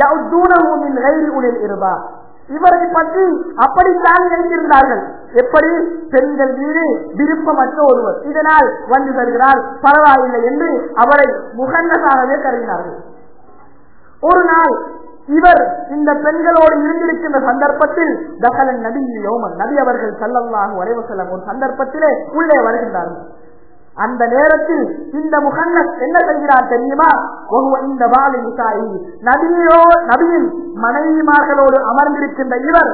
இருந்தார் இவரை பற்றி அப்படித்தான் நினைத்திருந்தார்கள் எப்படி பெண்கள் மீது விருப்பமற்ற ஒருவர் இதனால் வந்து தருகிறார் பரவாயில்லை என்று அவரை முகன்னதாகவே கருதினார்கள் ஒரு நாள் இவர் இந்த பெண்களோடு இருந்திருக்கின்ற சந்தர்ப்பத்தில் தகலன் நபி யோமன் நபி அவர்கள் செல்லல்லாக வரைவு செல்லும் ஒரு சந்தர்ப்பத்திலே உள்ளே வருகின்றார்கள் அந்த நேரத்தில் இந்த முகன்னஸ் என்ன செய்கிறார் தெரியுமா இந்த வாலி முசாயி நபியோ நபியின் மனைவிமார்களோடு அமர்ந்திருக்கின்ற இவர்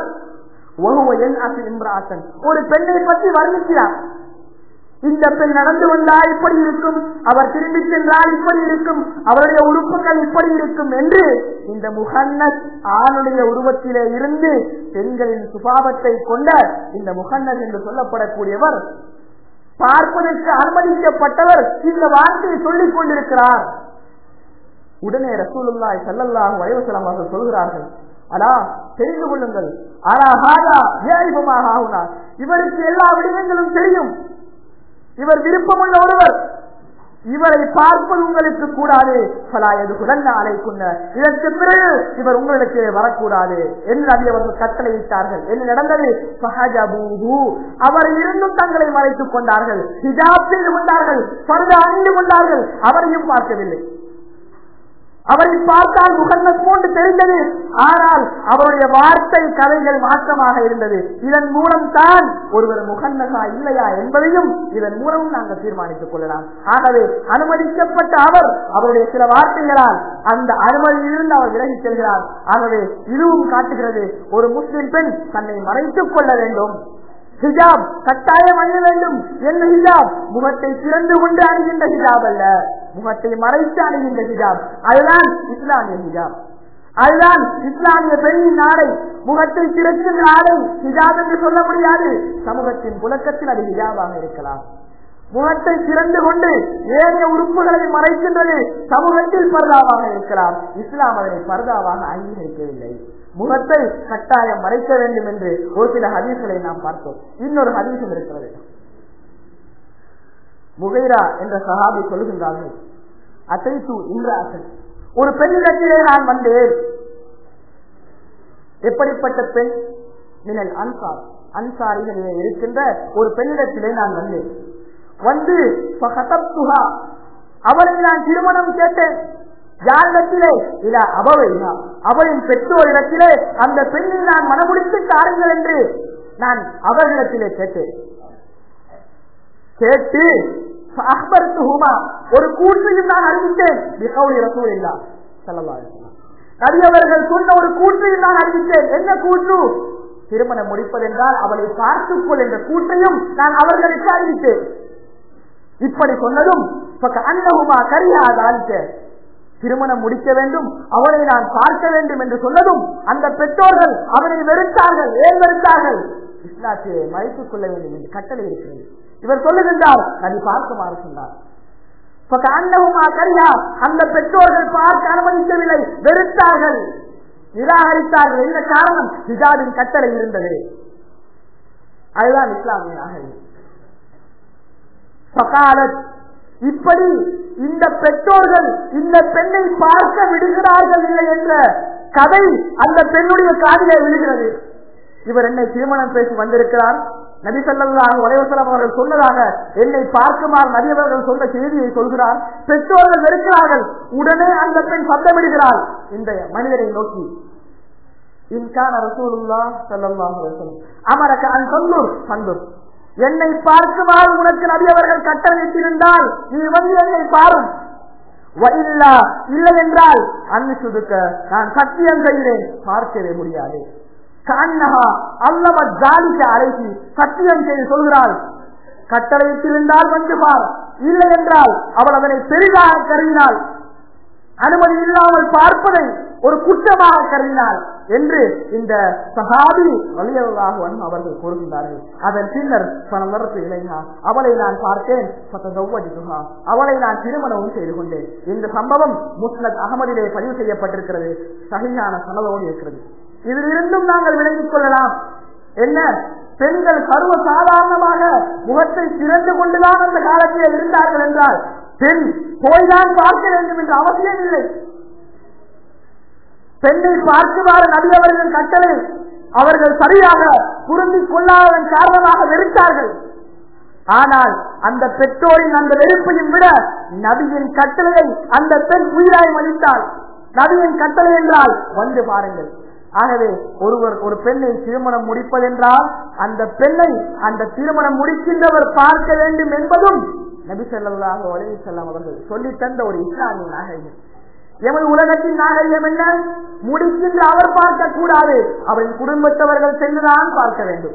இம்ராசன் ஒரு பெண்ணை பற்றி வர்ணிக்கிறார் இந்த பெண் நடந்து வந்தால் இப்படி இருக்கும் அவர் திரும்பி சென்றால் இப்படி இருக்கும் அவருடைய உறுப்புகள் இப்படி இருக்கும் என்று இந்த முகன்னஸ் ஆணுடைய உருவத்திலே இருந்து பெண்களின் சுபாவத்தை கொண்ட இந்த முகன்னஸ் என்று சொல்லப்படக்கூடியவர் பார்ப்பதற்கு அனுமதிக்கப்பட்டவர் இந்த வார்த்தையை சொல்லிக் கொண்டிருக்கிறார் உடனே ரசூலுல்லாய் சல்லல்லாஹு வயவசலம் அவர்கள் சொல்கிறார்கள் அடா தெரிந்து கொள்ளுங்கள் ஆனா ஹாதா ஏழிபமாக ஆகுனா இவருக்கு எல்லா விடயங்களும் தெரியும் இவர் விருப்பமுள்ள ஒருவர் இவரை பார்ப்பது உங்களுக்கு கூடாது பலாயது குழந்த அலைக்குன்ன இதற்கு பிறகு இவர் உங்களுக்கு வரக்கூடாது என்று நபி அவர்கள் கட்டளையிட்டார்கள் என்ன நடந்தது சஹஜபூஹு அவர் இருந்தும் தங்களை மறைத்துக் கொண்டார்கள் ஹிஜாப் செய்து கொண்டார்கள் பருத அணிந்து கொண்டார்கள் அவரையும் பார்க்கவில்லை அவரை பார்த்தால் முகன்னஸ் போன்று தெரிந்தது ஆனால் அவருடைய வார்த்தை கதைகள் மாற்றமாக இருந்தது இதன் மூலம் தான் ஒருவர் முகன்னசா இல்லையா என்பதையும் இதன் மூலம் நாங்கள் தீர்மானித்துக் கொள்ளலாம் ஆகவே அனுமதிக்கப்பட்ட அவர் அவருடைய சில வார்த்தைகளால் அந்த அனுமதியிலிருந்து அவர் விலகிச் செல்கிறார் ஆகவே இதுவும் காட்டுகிறது ஒரு முஸ்லிம் பெண் தன்னை மறைத்துக் கொள்ள வேண்டும் ஹிஜாப் கட்டாயம் அணிய வேண்டும் என்ன ஹிஜாப் முகத்தை திறந்து கொண்டு அணுகின்ற ஹிஜாப் அல்ல முகத்தை மறைத்து அணுகின்ற ஹிஜாப் அதுதான் இஸ்லாமிய ஹிஜாப் அதுதான் இஸ்லாமிய பெண்ணின் நாடை முகத்தை திறக்கின்ற நாடை ஹிஜாப் என்று சொல்ல முடியாது சமூகத்தின் புழக்கத்தில் அது ஹிஜாபாக இருக்கலாம் முகத்தை திறந்து கொண்டு ஏனைய உறுப்புகளை மறைக்கின்றது சமூகத்தில் பரதாவாக இருக்கலாம் இஸ்லாம் அதனை பரதாவாக அங்கீகரிக்கவில்லை முகத்தை கட்டாயம் மறைக்க வேண்டும் என்று ஒரு சில ஹதீஸ்களை நாம் பார்த்தோம் இன்னொரு ஹதீசம் இருக்கிறது முகைரா என்ற சஹாபி சொல்லுகின்றார்கள் அசைத்து இன்றாசன் ஒரு பெண்ணிடத்திலே நான் வந்தேன் எப்படிப்பட்ட பெண் மினல் அன்சார் அன்சாரிகளிலே இருக்கின்ற ஒரு பெண்ணிடத்திலே நான் வந்தேன் வந்து அவளை நான் திருமணம் கேட்டேன் யாரிடத்திலே இத அபவையா அவளின் பெற்றோரிடத்திலே அந்த பெண்ணை நான் மனமுடித்து தாருங்கள் என்று நான் அவர்களிடத்திலே கேட்டேன் கேட்டு ஒரு கூற்றையும் நான் அறிவித்தேன் இல்லா சொல்லலாம் நபி அவர்கள் சொன்ன ஒரு கூற்றையும் நான் அறிவித்தேன் என்ன கூற்று திருமணம் முடிப்பதென்றால் அவளை பார்த்துக்கொள் என்ற கூற்றையும் நான் அவர்களுக்கு அறிவித்தேன் இப்படி சொன்னதும் அன்னகுமா கரியாதாலிக்க திருமணம் முடிக்க வேண்டும் அவனை நான் பார்க்க வேண்டும் என்று சொன்னதும் அந்த பெற்றோர்கள் அவனை வெறுத்தார்கள் ஏன் வெறுத்தார்கள் இஸ்லாத்தை மறைத்துக் கொள்ள வேண்டும் என்று கட்டளை இருக்கிறது இவர் சொல்லுகின்றார் நபி பார்க்குமாறு சொன்னார் அன்னகுமா கரியா அந்த பெற்றோர்கள் பார்க்க அனுமதிக்கவில்லை வெறுத்தார்கள் நிராகரித்தார்கள் என்ன காரணம் ஹிஜாபின் கட்டளை இருந்தது அதுதான் இஸ்லாமிய நாகரிகம் சகாலத் இப்படி இந்த பெற்றோர்கள் இந்த பெண்ணை பார்க்க விடுகிறார்கள் இல்லை என்ற கதை அந்த பெண்ணுடைய காதிலே விழுகிறது இவர் என்னை திருமணம் பேசி வந்திருக்கிறார் நபி சொல்லாக வலைவசலம் அவர்கள் சொன்னதாக என்னை பார்க்குமாறு நபி அவர்கள் சொன்ன செய்தியை சொல்கிறார் பெற்றோர்கள் வெறுக்கிறார்கள் உடனே அந்த பெண் சத்தமிடுகிறார் இந்த மனிதரை நோக்கி இன்கான ரசூலுல்லா ஸல்லல்லாஹு அமரக அன் சொல்லூர் சந்தூர் என்னை பார்க்குமாறு உனக்கு நபி அவர்கள் கட்டளையிட்டிருந்தால் நீ வந்து என்னை பாரும் இல்லா இல்லை என்றால் அன்னு சுதுக்க நான் சத்தியம் செய்கிறேன் பார்க்கவே முடியாது கண்ணகா அல்லவ ஜாலிக்க அழைச்சி சத்தியம் செய்து சொல்கிறாள் கட்டளையிட்டிருந்தால் வந்து பார் இல்லை என்றால் அவள் அதனை பெரிதாக கருதினாள் அனுமதி இல்லாமல் பார்ப்பதை ஒரு குற்றமாக கருதினாள் என்று இந்த சகாபி வலியவர்களாக அவர்கள் கூறுகின்றார்கள் அதன் பின்னர் பணமரத்து இளைஞா அவளை நான் பார்த்தேன் அவளை நான் திருமணமும் செய்து கொண்டேன் இந்த சம்பவம் முஸ்லத் அகமதிலே பதிவு செய்யப்பட்டிருக்கிறது சகையான சனதோடு இருக்கிறது இதிலிருந்தும் நாங்கள் விளங்கிக் கொள்ளலாம் என்ன பெண்கள் சர்வ சாதாரணமாக முகத்தை திறந்து கொண்டுதான் அந்த காலத்தில் இருந்தார்கள் என்றால் பெண் போய்தான் பார்க்க வேண்டும் என்ற அவசியம் இல்லை பெண்ணை பார்க்குமாறு நபி அவர்கள் கட்டளை அவர்கள் சரியாக புரிந்திக் கொள்ளாததன் காரணமாக வெறுத்தார்கள் ஆனால் அந்த பெற்றோரின் அந்த வெறுப்பையும் விட நபியின் கட்டளையை அந்த பெண் உயிராய் மதித்தாள் நபியின் கட்டளை என்றால் வந்து பாருங்கள் ஆகவே ஒருவர் ஒரு பெண்ணை திருமணம் முடிப்பதென்றால் அந்த பெண்ணை அந்த திருமணம் முடிக்கின்றவர் பார்க்க வேண்டும் என்பதும் நபி சொல்லாக உலகி செல்லம் அவர்கள் சொல்லி தந்த ஒரு இஸ்லாமிய நாகரிகம் எமது உலகத்தின் நாகரிகம் என்ன முடிக்கின்ற அவர் பார்க்க கூடாது அவரின் குடும்பத்தவர்கள் சென்றுதான் பார்க்க வேண்டும்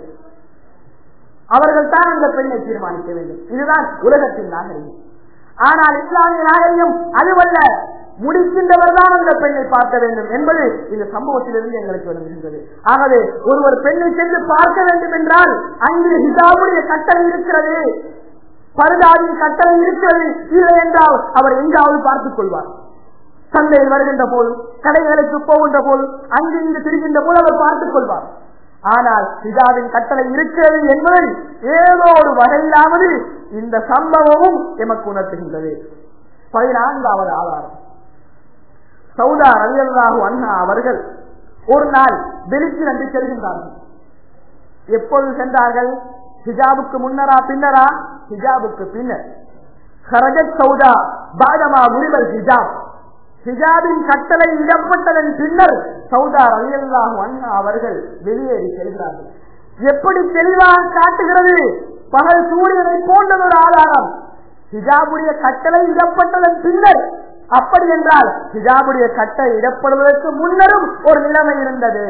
அவர்கள் தான் அந்த பெண்ணை தீர்மானிக்க வேண்டும் இதுதான் உலகத்தின் நாகரிகம் ஆனால் இஸ்லாமிய நாகரிகம் அதுவல்ல முடிக்கின்றவர் தான் அந்த பெண்ணை பார்க்க வேண்டும் என்பது இந்த சம்பவத்திலிருந்து எங்களுக்கு வருகின்றது ஆகவே ஒருவர் பெண்ணை சென்று பார்க்க வேண்டும் என்றால் அங்கு ஹிஜாவுடைய கட்டளை இருக்கிறது பருதாவின் கட்டளை இருக்கிறது இல்லை என்றால் அவர் எங்காவது பார்த்துக் கொள்வார் சந்தையில் வருகின்ற போது கடைகளுக்கு போகின்ற போது அங்கு இங்கு திரிகின்ற போது அவர் பார்த்துக் கொள்வார் ஆனால் ஹிஜாவின் கட்டளை இருக்கிறது என்பதை ஏதோ ஒரு வகையிலாவது இந்த சம்பவமும் எமக்கு உணர்த்துகின்றது பதினான்காவது ஆதாரம் சவுதா ரலியல்லாஹு அண்ணா அவர்கள் ஒரு நாள் வெளிக்கு நன்றி செல்கின்றார்கள் எப்போது சென்றார்கள் ஹிஜாபுக்கு முன்னரா பின்னரா ஹிஜாபுக்கு பின்னர் ஹரஜத் சவுதா பாதமா முனிவர் ஹிஜாப் ஹிஜாபின் கட்டளை இடப்பட்டதன் பின்னர் சவுதா ரலியல்லாஹு அண்ணா அவர்கள் வெளியேறி செல்கிறார்கள் எப்படி தெளிவாக காட்டுகிறது பகல் சூரியனை போன்றது ஒரு ஆதாரம் ஹிஜாபுடைய கட்டளை இடப்பட்டதன் பின்னர் அப்படி என்றால் ஹிஜாபுடைய கட்டை இடப்படுவதற்கு முன்னரும் ஒரு நிலைமை இருந்தது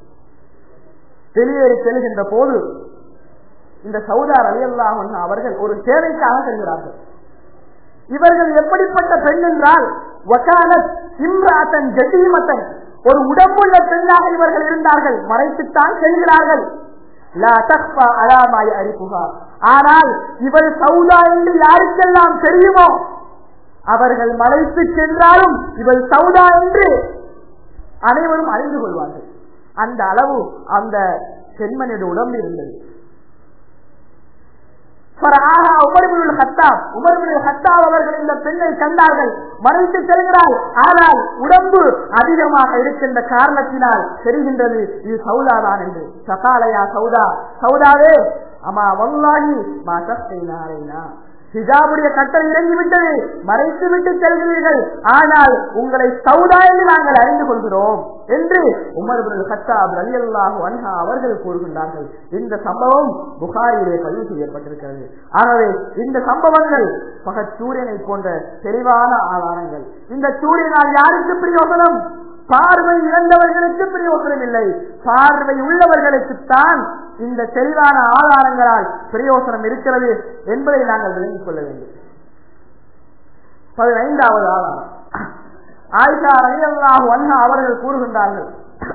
வெளியேறி செல்கின்ற போது இந்த சவுதார் அலியல்லாஹன் அவர்கள் ஒரு சேவைக்காக செல்கிறார்கள் இவர்கள் எப்படிப்பட்ட பெண் என்றால் வக்காலத் இம்ராத்தன் ஜெட்டீமத்தன் ஒரு உடம்புள்ள பெண்ணாக இவர்கள் இருந்தார்கள் மறைத்துத்தான் செல்கிறார்கள் ஆனால் இவள் சவுதா என்று யாருக்கெல்லாம் தெரியுமோ அவர்கள் மலைத்து சென்றாலும் இவள் சவுதா என்று அனைவரும் அறிந்து கொள்வார்கள் அந்த அளவு அந்த பெண்மணியோட உடம்பு இருந்தது அவர்கள் இந்த பெண்ணை கண்டார்கள் மறைத்து செல்கிறாள் ஆனால் உடம்பு அதிகமாக இருக்கின்ற காரணத்தினால் தெரிகின்றது இது சவுதாதான் என்று சகாலயா சவுதா சவுதாவே அம்மா வல்லாகி மா சஸ்தைனா ஹிஜாபுடைய கட்டளை இறங்கிவிட்டது மறைத்து விட்டு செல்கிறீர்கள் ஆனால் உங்களை சவுதா என்று நாங்கள் அறிந்து கொள்கிறோம் என்று உமர் ஹத்தாப் அலி அல்லாஹு அன்ஹா அவர்கள் கூறுகின்றார்கள் இந்த சம்பவம் புகாரிலே பதிவு செய்யப்பட்டிருக்கிறது ஆகவே இந்த சம்பவங்கள் பகத் சூரியனை போன்ற தெளிவான ஆதாரங்கள் இந்த சூரியனால் யாருக்கு பிரயோசனம் பார்வை இழந்தவர்களுக்கு பிரயோசனம் இல்லை பார்வை உள்ளவர்களுக்குத்தான் இந்த தெளிவான ஆதாரங்களால் பிரயோசனம் இருக்கிறது என்பதை நாங்கள் விளங்கிக் கொள்ள வேண்டும் பதினைந்தாவது ஆதாரம் ஆயிஷா ரலியல்லாஹு அன்ஹா அவர்கள் கூறுகின்றார்கள்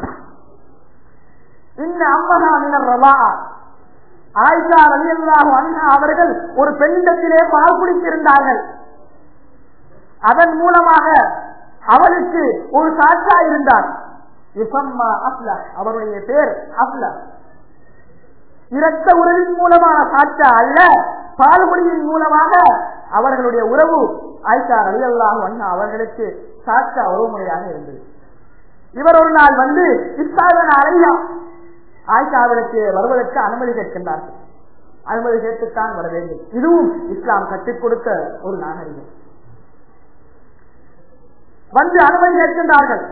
இன்ன அம்மஹா மினர் ரபா ஆயிஷா ரலியல்லாஹு அன்ஹா அவர்கள் ஒரு பெண்ணிடத்திலே பால் குடித்திருந்தார்கள் அதன் மூலமாக அவளுக்கு ஒரு சாட்சா இருந்தார் இசம்மா அப்லா அவருடைய பேர் அப்லா இரத்த உறவின் மூலமான சாட்சா அல்ல பால்குடியின் மூலமாக அவர்களுடைய உறவு ஆயிஷா ரலியல்லாஹு அன்ஹா அவர்களுக்கு சாட்சா உறவுமுறையாக இருந்தது இவர் ஒரு நாள் வந்து இஸ்தாதன அலையா ஆயிஷாவிற்கு வருவதற்கு அனுமதி கேட்கின்றார்கள் அனுமதி கேட்டுத்தான் வர வேண்டும் இதுவும் இஸ்லாம் கற்றுக் கொடுத்த ஒரு நாகரிகம் வந்து அனுமதி கேட்கின்றார்கள்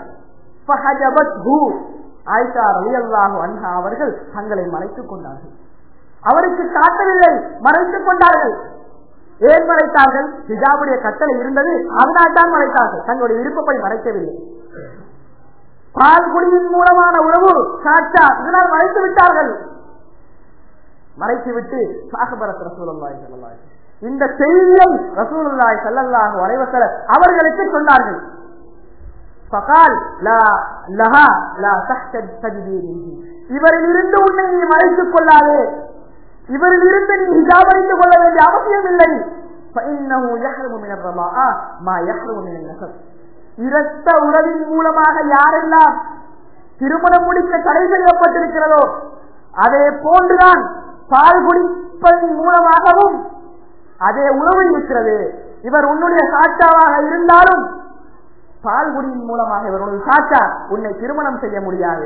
ஆயிஷா ரலியல்லாஹு அன்ஹா அவர்கள் தங்களை மறைத்துக் கொண்டார்கள் அவருக்கு காட்டவில்லை மறைத்துக் கொண்டார்கள் ஏன் மறைத்தார்கள் ஹிஜாபுடைய கட்டளை இருந்தது அதனால் தான் மறைத்தார்கள் தங்களுடைய விருப்பப்பை மறைக்கவில்லை பால் குடியின் மூலமான உறவு சாட்சா இதனால் மறைத்து விட்டார்கள் மறைத்துவிட்டு சாகபரத் ரசூலுல்லாஹி ஸல்லல்லாஹு இந்த செய்தியை ரசூலுல்லாஹி ஸல்லல்லாஹு அலைஹி வஸல்லம் அவர்களுக்கு சொன்னார்கள் ஃபகால் லா லஹா லா தஹ்தஜ் தஜ்தீரிஹி இவரில் இருந்து உன்னை நீ மறைத்துக் கொள்ளாதே இவரில் இருந்து நீ ஹிஜாபரித்துக் கொள்ள வேண்டிய அவசியம் இல்லை فإنه يحرم من الرضاعة ما يحرم من النسب இரத்த உறவின் மூலமாக யாரெல்லாம் திருமணம் முடிக்க தடை செய்யப்பட்டிருக்கிறதோ அதே போன்றுதான் பால் குடிப்பதன் மூலமாகவும் அதே உறவு இருக்கிறது இவர் உன்னுடைய சாட்சாவாக இருந்தாலும் பால்குடியின் மூலமாக இவருடைய சாட்சா உன்னை திருமணம் செய்ய முடியாது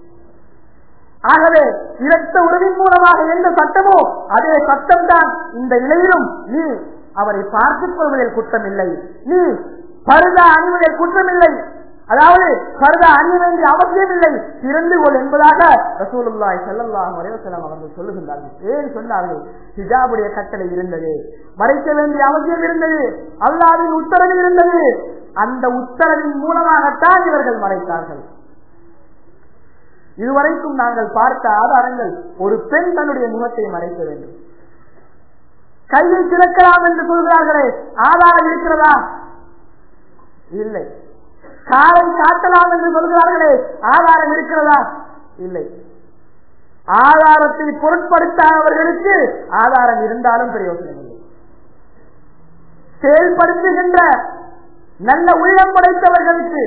ஆகவே இரத்த உறவின் மூலமாக எந்த சட்டமோ அதே சட்டம் தான் இந்த நிலையிலும் நீ அவரை பார்த்துக் கொள்வதில் குற்றமில்லை நீ பருதா அணிவதில் குற்றமில்லை அதாவது பருதா அணிய வேண்டிய அவசியம் இல்லை திறந்து கொள் என்பதாக ரசூலுல்லாய் செல்லல்லாஹ் வரைவசலம் அவர்கள் சொல்லுகின்றார்கள் ஏன் சொன்னார்கள் ஹிஜாபுடைய கட்டளை இருந்தது மறைக்க வேண்டிய அவசியம் இருந்தது அல்லாவின் உத்தரவு இருந்தது அந்த உத்தரவின் மூலமாகத்தான் இவர்கள் மறைத்தார்கள் இதுவரைக்கும் நாங்கள் பார்த்த ஆதாரங்கள் ஒரு பெண் தன்னுடைய முகத்தை மறைக்க வேண்டும் கையை திறக்கலாம் என்று சொல்கிறார்களே ஆதாரம் இருக்கிறதா இல்லை காலை காட்டலாம் என்று சொல்கிறார்களே ஆதாரம் இருக்கிறதா இல்லை ஆதாரத்தை பொருட்படுத்தாதவர்களுக்கு ஆதாரம் இருந்தாலும் பிரயோஜனம் இல்லை செயல்படுத்துகின்ற நல்ல உள்ளம் படைத்தவர்களுக்கு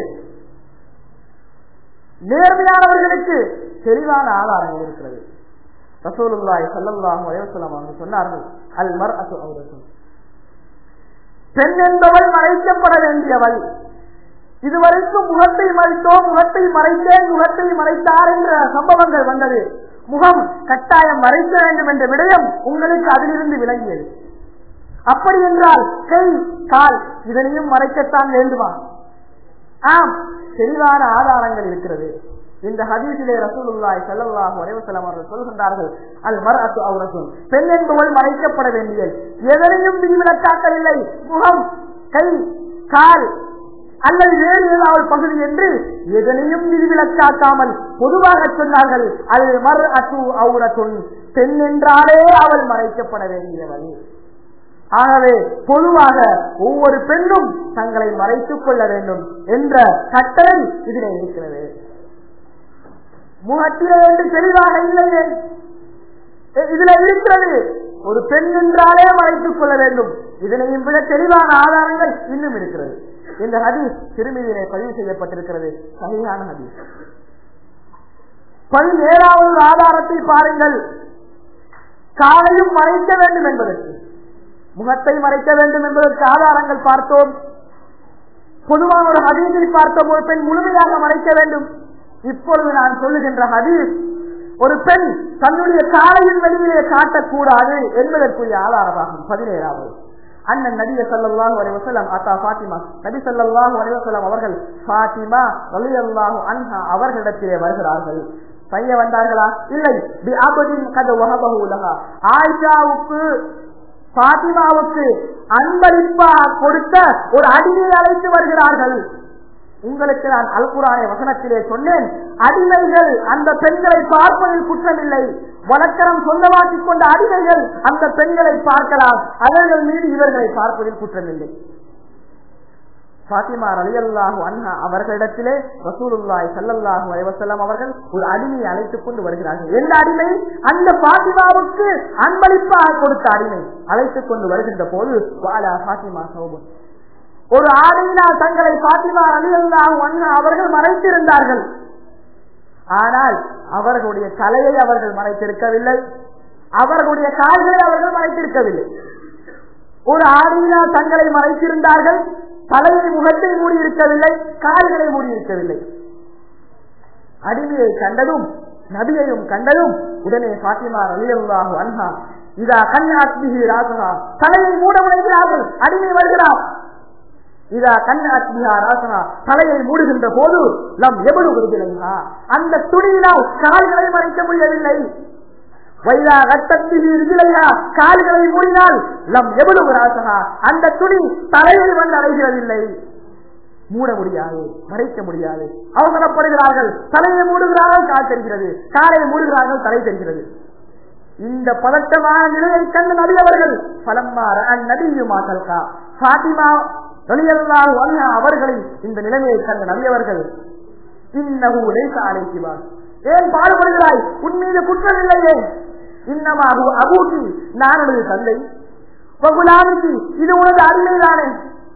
நேர்மையானவர்களுக்கு தெளிவான ஆதாரங்கள் இருக்கிறது ரசூலுல்லாய் சல்லல்லாஹு அலைவசலம் அவங்க சொன்னார்கள் அல் மர் அசு அவர்கள் பெண் என்பவள் மறைக்கப்பட வேண்டியவள் இதுவரைக்கும் முகத்தை மறைத்தோம் முகத்தை மறைத்தேன் முகத்தை மறைத்தார் என்ற சம்பவங்கள் வந்தது முகம் கட்டாயம் மறைக்க வேண்டும் என்ற விடயம் உங்களுக்கு அதிலிருந்து விளங்கியது அப்படி என்றால் கை கால் இதனையும் மறைக்கத்தான் வேண்டுமா ஆம் தெளிவான ஆதாரங்கள் இருக்கிறது இந்த ஹதீசிலே ரசூலுல்லாய் ஸல்லல்லாஹு அலைஹி வஸல்லம் அவர்கள் சொல்கின்றார்கள் அல் மர்அத்து அவ்ரத்துன் பெண் என்பவள் மறைக்கப்பட வேண்டியது எதனையும் விதிவிலக்காக்கவில்லை முகம் கை கால் அல்லது வேறு ஏதாவது பகுதி என்று எதனையும் விதிவிலக்காக்காமல் பொதுவாக சொன்னார்கள் அல் மர் அத்து அவுரத்துன் பெண் என்றாலே அவள் மறைக்கப்பட வேண்டியவள் ஆகவே பொதுவாக ஒவ்வொரு பெண்ணும் தங்களை மறைத்துக் கொள்ள வேண்டும் என்ற கட்டளை இதிலே இருக்கிறது முகத்திலே என்று தெளிவாக இல்லையே இதுல இருக்கிறது ஒரு பெண் என்றாலே மறைத்துக் கொள்ள வேண்டும் இதனையும் விட தெளிவான ஆதாரங்கள் இன்னும் இருக்கிறது இந்த ஹதீஸ் திருமதியிலே பதிவு செய்யப்பட்டிருக்கிறது சரியான ஹதீஸ் பதினேழாவது ஆதாரத்தை பாருங்கள் காலையும் மறைக்க வேண்டும் என்பதற்கு முகத்தை மறைக்க வேண்டும் என்பதற்கு ஆதாரங்கள் பார்த்தோம் பொதுவான ஒரு ஹதீஸில் பார்த்தோம் ஒரு பெண் முழுமையாக மறைக்க வேண்டும் இப்பொழுது நான் சொல்லுகின்ற ஹதீஸ் ஒரு பெண் தன்னுடைய காலையின் வெளியிலே காட்டக்கூடாது என்பதற்குரிய ஆதாரமாகும் பதினேழாவது அண்ணன் நபிய சல்லாஹூ அலைவசலம் அத்தா பாத்திமா நபி சல்லாஹூ அலைவசலம் அவர்கள் பாத்திமா வலியல்லாஹு அன்ஹா அவர்களிடத்திலே வருகிறார்கள் பைய வந்தார்களா இல்லை ஆயிஷாவுக்கு பாத்திமாவுக்கு அன்பளிப்பா கொடுத்த ஒரு அடியை அழைத்து வருகிறார்கள் உங்களுக்கு நான் அல்குரானை வசனத்திலே சொன்னேன் அடிமைகள் அந்த பெண்களை பார்ப்பதில் குற்றமில்லை வழக்கரம் சொந்தமாக்கிக் கொண்ட அடிமைகள் அந்த பெண்களை பார்க்கலாம் அவர்கள் மீது இவர்களை பார்ப்பதில் குற்றமில்லை பாத்திமா அலியல்லாஹு அண்ணா அவர்களிடத்திலே ரசூலுல்லாய் சல்லல்லாஹு அலைவசல்லம் அவர்கள் ஒரு அடிமையை அழைத்துக் கொண்டு வருகிறார்கள் எந்த அடிமை அந்த பாத்திமாவுக்கு அன்பளிப்பாக கொடுத்த அடிமை அழைத்துக் கொண்டு வருகின்ற போது வாலா பாத்திமா சௌபன் ஒரு ஆடையினால் தங்களை பாத்திமா அலியல்லாஹு அண்ணா அவர்கள் மறைத்திருந்தார்கள் ஆனால் அவர்களுடைய தலையை அவர்கள் மறைத்திருக்கவில்லை அவர்களுடைய கால்களை அவர்கள் மறைத்திருக்கவில்லை ஒரு ஆடையினால் தங்களை மறைத்திருந்தார்கள் தலையை முகத்தை மூடியிருக்கவில்லை கால்களை மூடியிருக்கவில்லை அடிமையை கண்டதும் நபியையும் கண்டதும் உடனே பாத்திமா அலியல்லாஹு அன்ஹா இதா கண்ணாத்மிகி ராசகா தலையை மூட முனைகிறார்கள் அடிமை வருகிறார் இதா கண்ணாத்மிகா ராசகா தலையை மூடுகின்ற போது நம் எவ்வளவு விரும்பினா அந்த துணியினால் கால்களை மறைக்க முடியவில்லை வைரா ரத்தத்தில் இருந்திலையா கால்களை மூடினால் நம் எவ்வளவு ராசகா அந்த துணி தலையை வந்து அடைகிறதில்லை மூட முடியாது மறைக்க முடியாது அவசரப்படுகிறார்கள் தலையை மூடுகிறார்கள் கால் தெரிகிறது காலை மூடுகிறார்கள் தலை தெரிகிறது இந்த பதட்டமான நிலையை கண்டு நபியவர்கள் பலம்மாற அந்நபியுமா கல்கா பாத்திமா வெளியல்லால் வல்ல அவர்களை இந்த நிலைமையை கண்ட நபியவர்கள் இன்னகு லேச அழைக்கிறார் ஏன் பாடுபடுகிறாய் உன் மீது குற்றம் இல்லையே இன்னமாக அபூட்டி நான் உனது தந்தை பகுலாமிக்கு இது உனது அடிமைதானே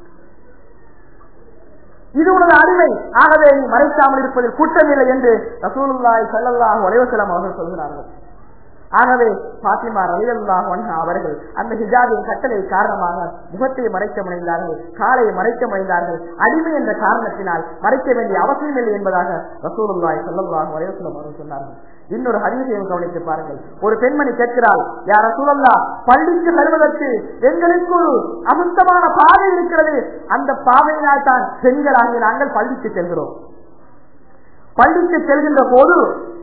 இது உனது அடிமை ஆகவே நீ மறைக்காமல் இருப்பதில் குற்றமில்லை என்று ரசூலுல்லாய் சல்லல்லாஹு அலைவசலம் அவர்கள் சொல்கிறார்கள் ஆகவே பாத்திமா ரலியல்லாஹு அன்ஹா அவர்கள் அந்த ஹிஜாபின் கட்டளை காரணமாக முகத்தை மறைக்க முனைந்தார்கள் காலை மறைக்க முனைந்தார்கள் அடிமை என்ற காரணத்தினால் மறைக்க வேண்டிய அவசியம் இல்லை என்பதாக ரசூலுல்லாய் சல்லல்லாஹு அலைவசலம் அவர்கள் சொன்னார்கள் இன்னொரு ஹதீசையும் கவனித்து பாருங்கள் ஒரு பெண்மணி கேட்கிறாள் யார சூழல்லா பள்ளிக்கு வருவதற்கு எங்களுக்கு ஒரு அமுத்தமான பாதை இருக்கிறது அந்த பாதையினால் தான் பெண்களாகிய நாங்கள் பள்ளிக்கு செல்கிறோம் பள்ளிக்கு செல்கின்ற போது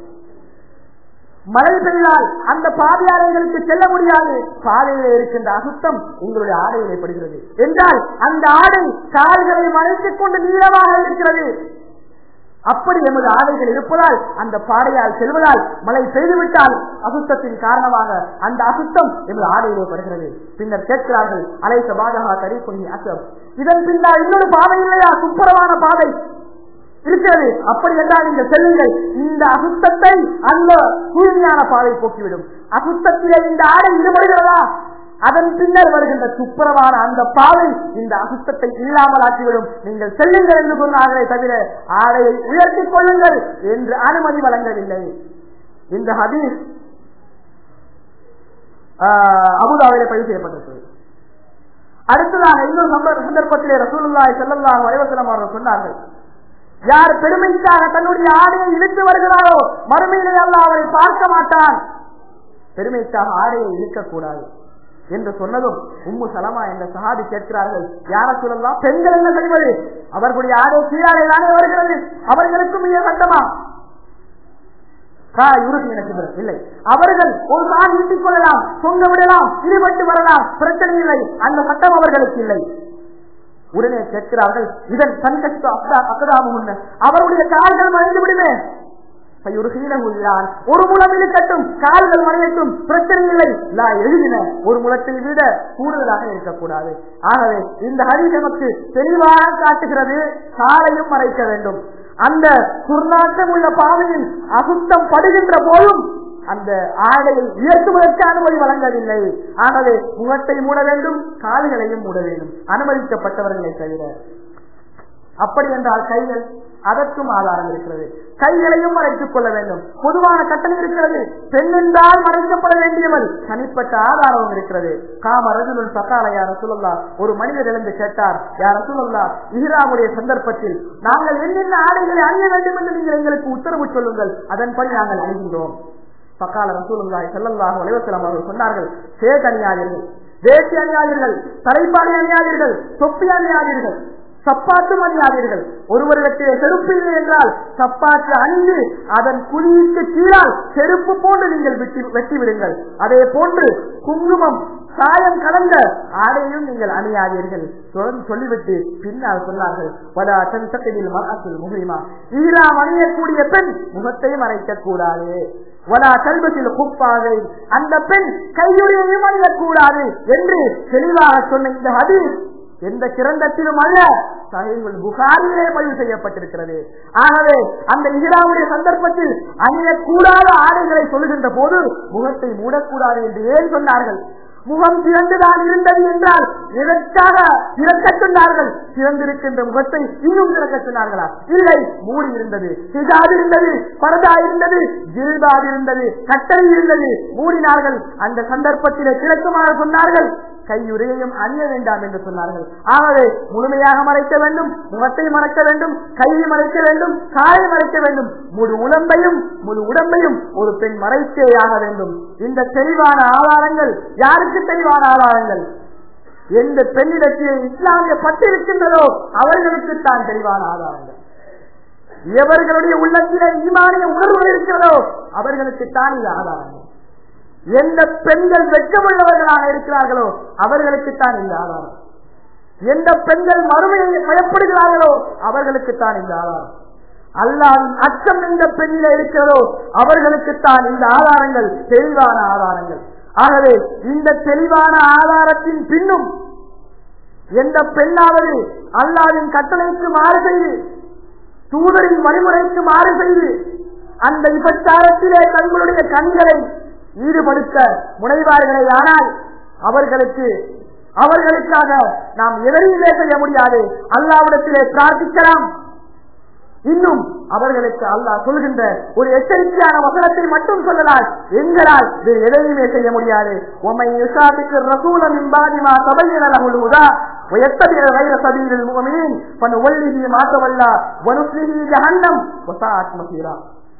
மழை பெய்தால் அந்த பாதையாளர்களுக்கு செல்ல முடியாது பாதையில இருக்கின்ற அசுத்தம் உங்களுடைய ஆடையில் ஏற்படுகிறது என்றால் அந்த ஆடை கால்களை மறைத்துக் கொண்டு நீளமாக இருக்கிறது அப்படி எமது ஆடைகள் இருப்பதால் அந்த பாடையால் செல்வதால் மழை பெய்துவிட்டால் அசுத்தத்தின் காரணமாக அந்த அசுத்தம் எமது ஆடையிலே படுகிறது பின்னர் கேட்கிறார்கள் அலைச பாதகா கரிப்புனி அசம் இதன் பின்னால் இன்னொரு பாதை இல்லையா துப்புரவான பாதை இருக்கிறது அப்படி என்றால் நீங்கள் செல்லுங்கள் இந்த அசுத்தத்தை அந்த தூய்மையான பாதை போக்கிவிடும் அசுத்தத்திலே இந்த ஆடை ஈடுபடுகிறதா அதன் பின்னர் வருகின்ற துப்புரவான அந்த பாதை இந்த அசுத்தத்தை இல்லாமல் ஆக்கிவிடும் நீங்கள் செல்லுங்கள் என்று சொன்னார்களே தவிர ஆடையை உயர்த்திக் கொள்ளுங்கள் என்று அனுமதி வழங்கவில்லை இந்த ஹதீஸ் அபுதாவிலே பதிவு செய்யப்பட்டது அடுத்ததாக இன்னொரு சந்தர்ப்பத்திலே ரசூலுல்லாய் செல்லல்லாஹ் வரைவசலம் அவர்கள் சொன்னார்கள் யார் பெருமைக்காக தன்னுடைய ஆடையை இழுத்து வருகிறாரோ மறுமையிலே அல்ல அவரை பார்க்க மாட்டான் பெருமைக்காக ஆடையை இழுக்கக்கூடாது என்று சொன்னதும் உம்மு சலமா என்ற சகாதி கேட்கிறார்கள் யார சொல்லலாம் பெண்கள் என்ன செய்வது அவர்களுடைய ஆடை சீராடை தானே வருகிறது அவர்களுக்கும் மிக சட்டமா இல்லை அவர்கள் ஒரு கால் நீட்டிக் கொள்ளலாம் தொங்க விடலாம் ஈடுபட்டு வரலாம் பிரச்சனை இல்லை அந்த சட்டம் அவர்களுக்கு இல்லை உடனே கேட்கிறார்கள் இதன் தன்கஷ்ட அக்கதாமும் அவருடைய கால்கள் மறைந்து விடுமே ஒரு முலம் இழுக்கட்டும் கால்கள் மறையட்டும் பிரச்சனை இல்லை லா எழுதின ஒரு முலத்தை விட கூடுதலாக இருக்கக்கூடாது ஆகவே இந்த ஹரி நமக்கு தெளிவாக காட்டுகிறது காலையும் மறைக்க வேண்டும் அந்த துர்நாட்டம் உள்ள பாதையில் அசுத்தம் படுகின்ற போதும் அந்த ஆடையை உயர்த்துவதற்கு அனுமதி வழங்கவில்லை ஆகவே முகத்தை மூட வேண்டும் கால்களையும் மூட வேண்டும் அனுமதிக்கப்பட்டவர்களை தவிர அப்படி என்றால் கைகள் அதற்கும் ஆதாரம் இருக்கிறது கைகளையும் மறைத்துக் கொள்ள வேண்டும் பொதுவான கட்டளை இருக்கிறது பெண் என்றால் மறைக்கப்பட வேண்டியவள் தனிப்பட்ட ஆதாரம் இருக்கிறது காம ரஜுலுள் சக்கால யார சுழல்லா ஒரு மனிதர் எழுந்து கேட்டார் யார சுழல்லா இஹ்ராமுடைய சந்தர்ப்பத்தில் நாங்கள் என்னென்ன ஆடைகளை அணிய வேண்டும் என்று நீங்கள் எங்களுக்கு உத்தரவு சொல்லுங்கள் அதன்படி நாங்கள் அணிகின்றோம் பக்கால ரசூலுல்லாய் செல்லல்லாஹு அலைவசலம் அவர்கள் சொன்னார்கள் சேட் அணியாதீர்கள் வேட்டி அணியாதீர்கள் தலைப்பாடை அணியாதீர்கள் தொப்பி அணியாதீர்கள் சப்பாத்தும் அணியாதீர்கள் ஒருவரிடத்திலே செருப்பு இல்லை என்றால் சப்பாத்து அணிந்து அதன் குழிக்கு கீழால் செருப்பு போன்று நீங்கள் வெட்டி வெட்டி விடுங்கள் அதே போன்று குங்குமம் சாயம் கலந்த ஆடையும் நீங்கள் அணியாதீர்கள் தொடர்ந்து சொல்லிவிட்டு பின்னால் சொன்னார்கள் வலா தன்சக்கதில் மரத்தில் முகிமா ஈராம் அணியக்கூடிய பெண் முகத்தை மறைக்க கூடாது வலா கல்வத்தில் குப்பாதை அந்த பெண் கையுறையையும் அணியக்கூடாது என்று தெளிவாக சொன்ன இந்த ஹதீஸ் எந்த கிரந்தத்திலும் அல்ல சகைகள் புகாரிலே பதிவு செய்யப்பட்டிருக்கிறது ஆகவே அந்த இஹ்ராமுடைய சந்தர்ப்பத்தில் அணியக்கூடாத ஆடைகளை சொல்லுகின்ற போது முகத்தை மூடக்கூடாது என்று ஏன் சொன்னார்கள் முகம் திறந்துதான் இருந்தது என்றால் எதற்காக திறக்க சொன்னார்கள் திறந்திருக்கின்ற முகத்தை இன்னும் திறக்க சொன்னார்களா இல்லை மூடி இருந்தது ஹிஜாப் இருந்தது பரதா இருந்தது ஜில்பாப் இருந்தது கட்டளை இருந்தது மூடினார்கள் அந்த சந்தர்ப்பத்திலே திறக்குமாறு சொன்னார்கள் கையுறையையும் அணிய வேண்டாம் என்று சொன்னார்கள் ஆகவே முழுமையாக மறைக்க வேண்டும் முகத்தை மறைக்க வேண்டும் கையை மறைக்க வேண்டும் காலை மறைக்க வேண்டும் முழு உடம்பையும் முழு உடம்பையும் ஒரு பெண் மறைத்தே ஆக வேண்டும் இந்த தெளிவான ஆதாரங்கள் யாருக்கு தெளிவான ஆதாரங்கள் எந்த பெண்ணிடத்தில் இஸ்லாமிய பட்டிருக்கின்றதோ அவர்களுக்குத்தான் தெளிவான ஆதாரங்கள் எவர்களுடைய உள்ளத்திலே ஈமானிய உணர்வு இருக்கிறதோ அவர்களுக்குத்தான் இது ஆதாரங்கள் எந்த பெண்கள் வெட்கமுள்ளவர்களாக இருக்கிறார்களோ அவர்களுக்குத்தான் இந்த ஆதாரம் எந்த பெண்கள் மறுமையை பயப்படுகிறார்களோ அவர்களுக்குத்தான் இந்த ஆதாரம் அல்லாவின் அச்சம் எந்த பெண்ணில இருக்கிறதோ அவர்களுக்குத்தான் இந்த ஆதாரங்கள் தெளிவான ஆதாரங்கள் ஆகவே இந்த தெளிவான ஆதாரத்தின் பின்னும் எந்த பெண்ணாவது அல்லாவின் கட்டளைக்கு மாறு செய்து தூதரின் வழிமுறைக்கு மாறு செய்து அந்த விபச்சாரத்திலே தங்களுடைய கண்களை ஈடுபடுத்த முனைவார்களே ஆனால் அவர்களுக்கு அவர்களுக்காக நாம் எதையுமே செய்ய முடியாது அல்லாவிடத்திலே பிரார்த்திக்கலாம் இன்னும் அவர்களுக்கு அல்லாஹ் சொல்கின்ற ஒரு எச்சரிக்கையான வசனத்தை மட்டும் சொல்லலாம் எங்களால் வேறு எதையுமே செய்ய முடியாது உமை யுஷாபிக்கு ரசூலம் இம்பாதிமா சபையின லகுலுதா ويتبع غير سبيل المؤمنين فنوليه ما تولى ونصله جهنم وساءت مصيرا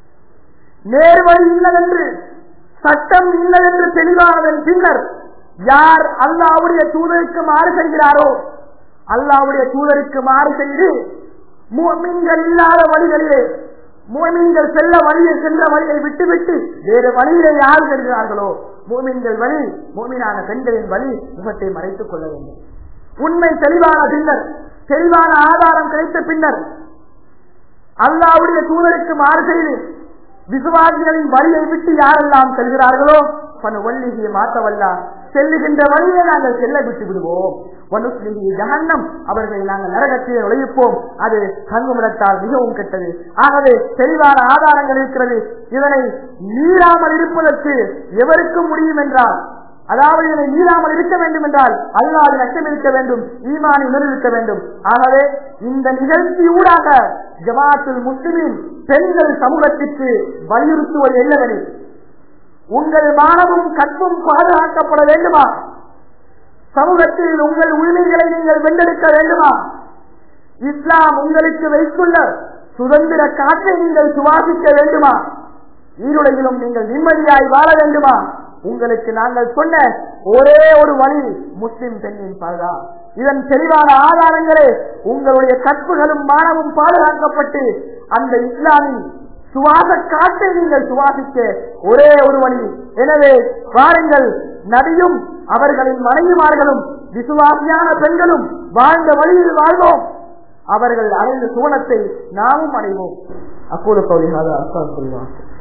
நேர்வழி இல்லதென்று சட்டம் இல்லதென்று தெளிவானதன் பின்னர் யார் அல்லாவுடைய தூதருக்கு மாறு செய்கிறாரோ அல்லாவுடைய தூதருக்கு மாறு செய்து மூமின்கள் இல்லாத வழிகளிலே மூமின்கள் செல்ல வழியை சென்ற வழியை விட்டுவிட்டு வேறு வழியிலே யார் செல்கிறார்களோ மூமின்கள் வழி மூமினான பெண்களின் வழி முகத்தை மறைத்துக் கொள்ள வேண்டும் உண்மை தெளிவான பின்னர் தெளிவான ஆதாரம் கிடைத்த பின்னர் அல்லாவுடைய தூதருக்கு மாறு செய்து விசுவாசிகளின் வழியை விட்டு யாரெல்லாம் செல்கிறார்களோ பணு வள்ளிகியை மாற்றவல்லா செல்லுகின்ற வழியை நாங்கள் செல்ல விட்டு விடுவோம் வனுஸ்லிகி ஜகன்னம் அவர்களை நாங்கள் நரகத்தில் நுழைப்போம் அது கங்குமிடத்தால் மிகவும் கெட்டது ஆகவே தெளிவான ஆதாரங்கள் இருக்கிறது இதனை மீறாமல் இருப்பதற்கு எவருக்கும் முடியும் என்றால் அதாவது இதனை மீறாமல் இருக்க வேண்டும் என்றால் அல்லாது நஷ்டம் இருக்க வேண்டும் ஈமானி இருக்க வேண்டும் ஆகவே இந்த நிகழ்ச்சி ஊடாக ஜமாத்துல் முஸ்லிமின் பெண்கள் சமூகத்திற்கு வலியுறுத்துவது என்னவெனில் உங்கள் மானமும் கற்பும் பாதுகாக்கப்பட வேண்டுமா சமூகத்தில் உங்கள் உரிமைகளை நீங்கள் வென்றெடுக்க வேண்டுமா இஸ்லாம் உங்களுக்கு வைத்துள்ள சுதந்திர காற்றை நீங்கள் சுவாசிக்க வேண்டுமா ஈருலகிலும் நீங்கள் நிம்மதியாய் வாழ வேண்டுமா உங்களுக்கு நாங்கள் சொன்ன ஒரே ஒரு வழி முஸ்லிம் பெண்ணின் பரதா இதன் தெளிவான ஆதாரங்களே உங்களுடைய கற்புகளும் மானமும் பாதுகாக்கப்பட்டு அந்த இஸ்லாமின் சுவாச காற்றை நீங்கள் சுவாசிக்க ஒரே ஒரு வழி எனவே வாருங்கள் நபியும் அவர்களின் மனைவிமார்களும் விசுவாசியான பெண்களும் வாழ்ந்த வழியில் வாழ்வோம் அவர்கள் அடைந்த சுவனத்தை நாமும் அடைவோம் அப்போது கௌரிகாத அசால் புரிவார்கள்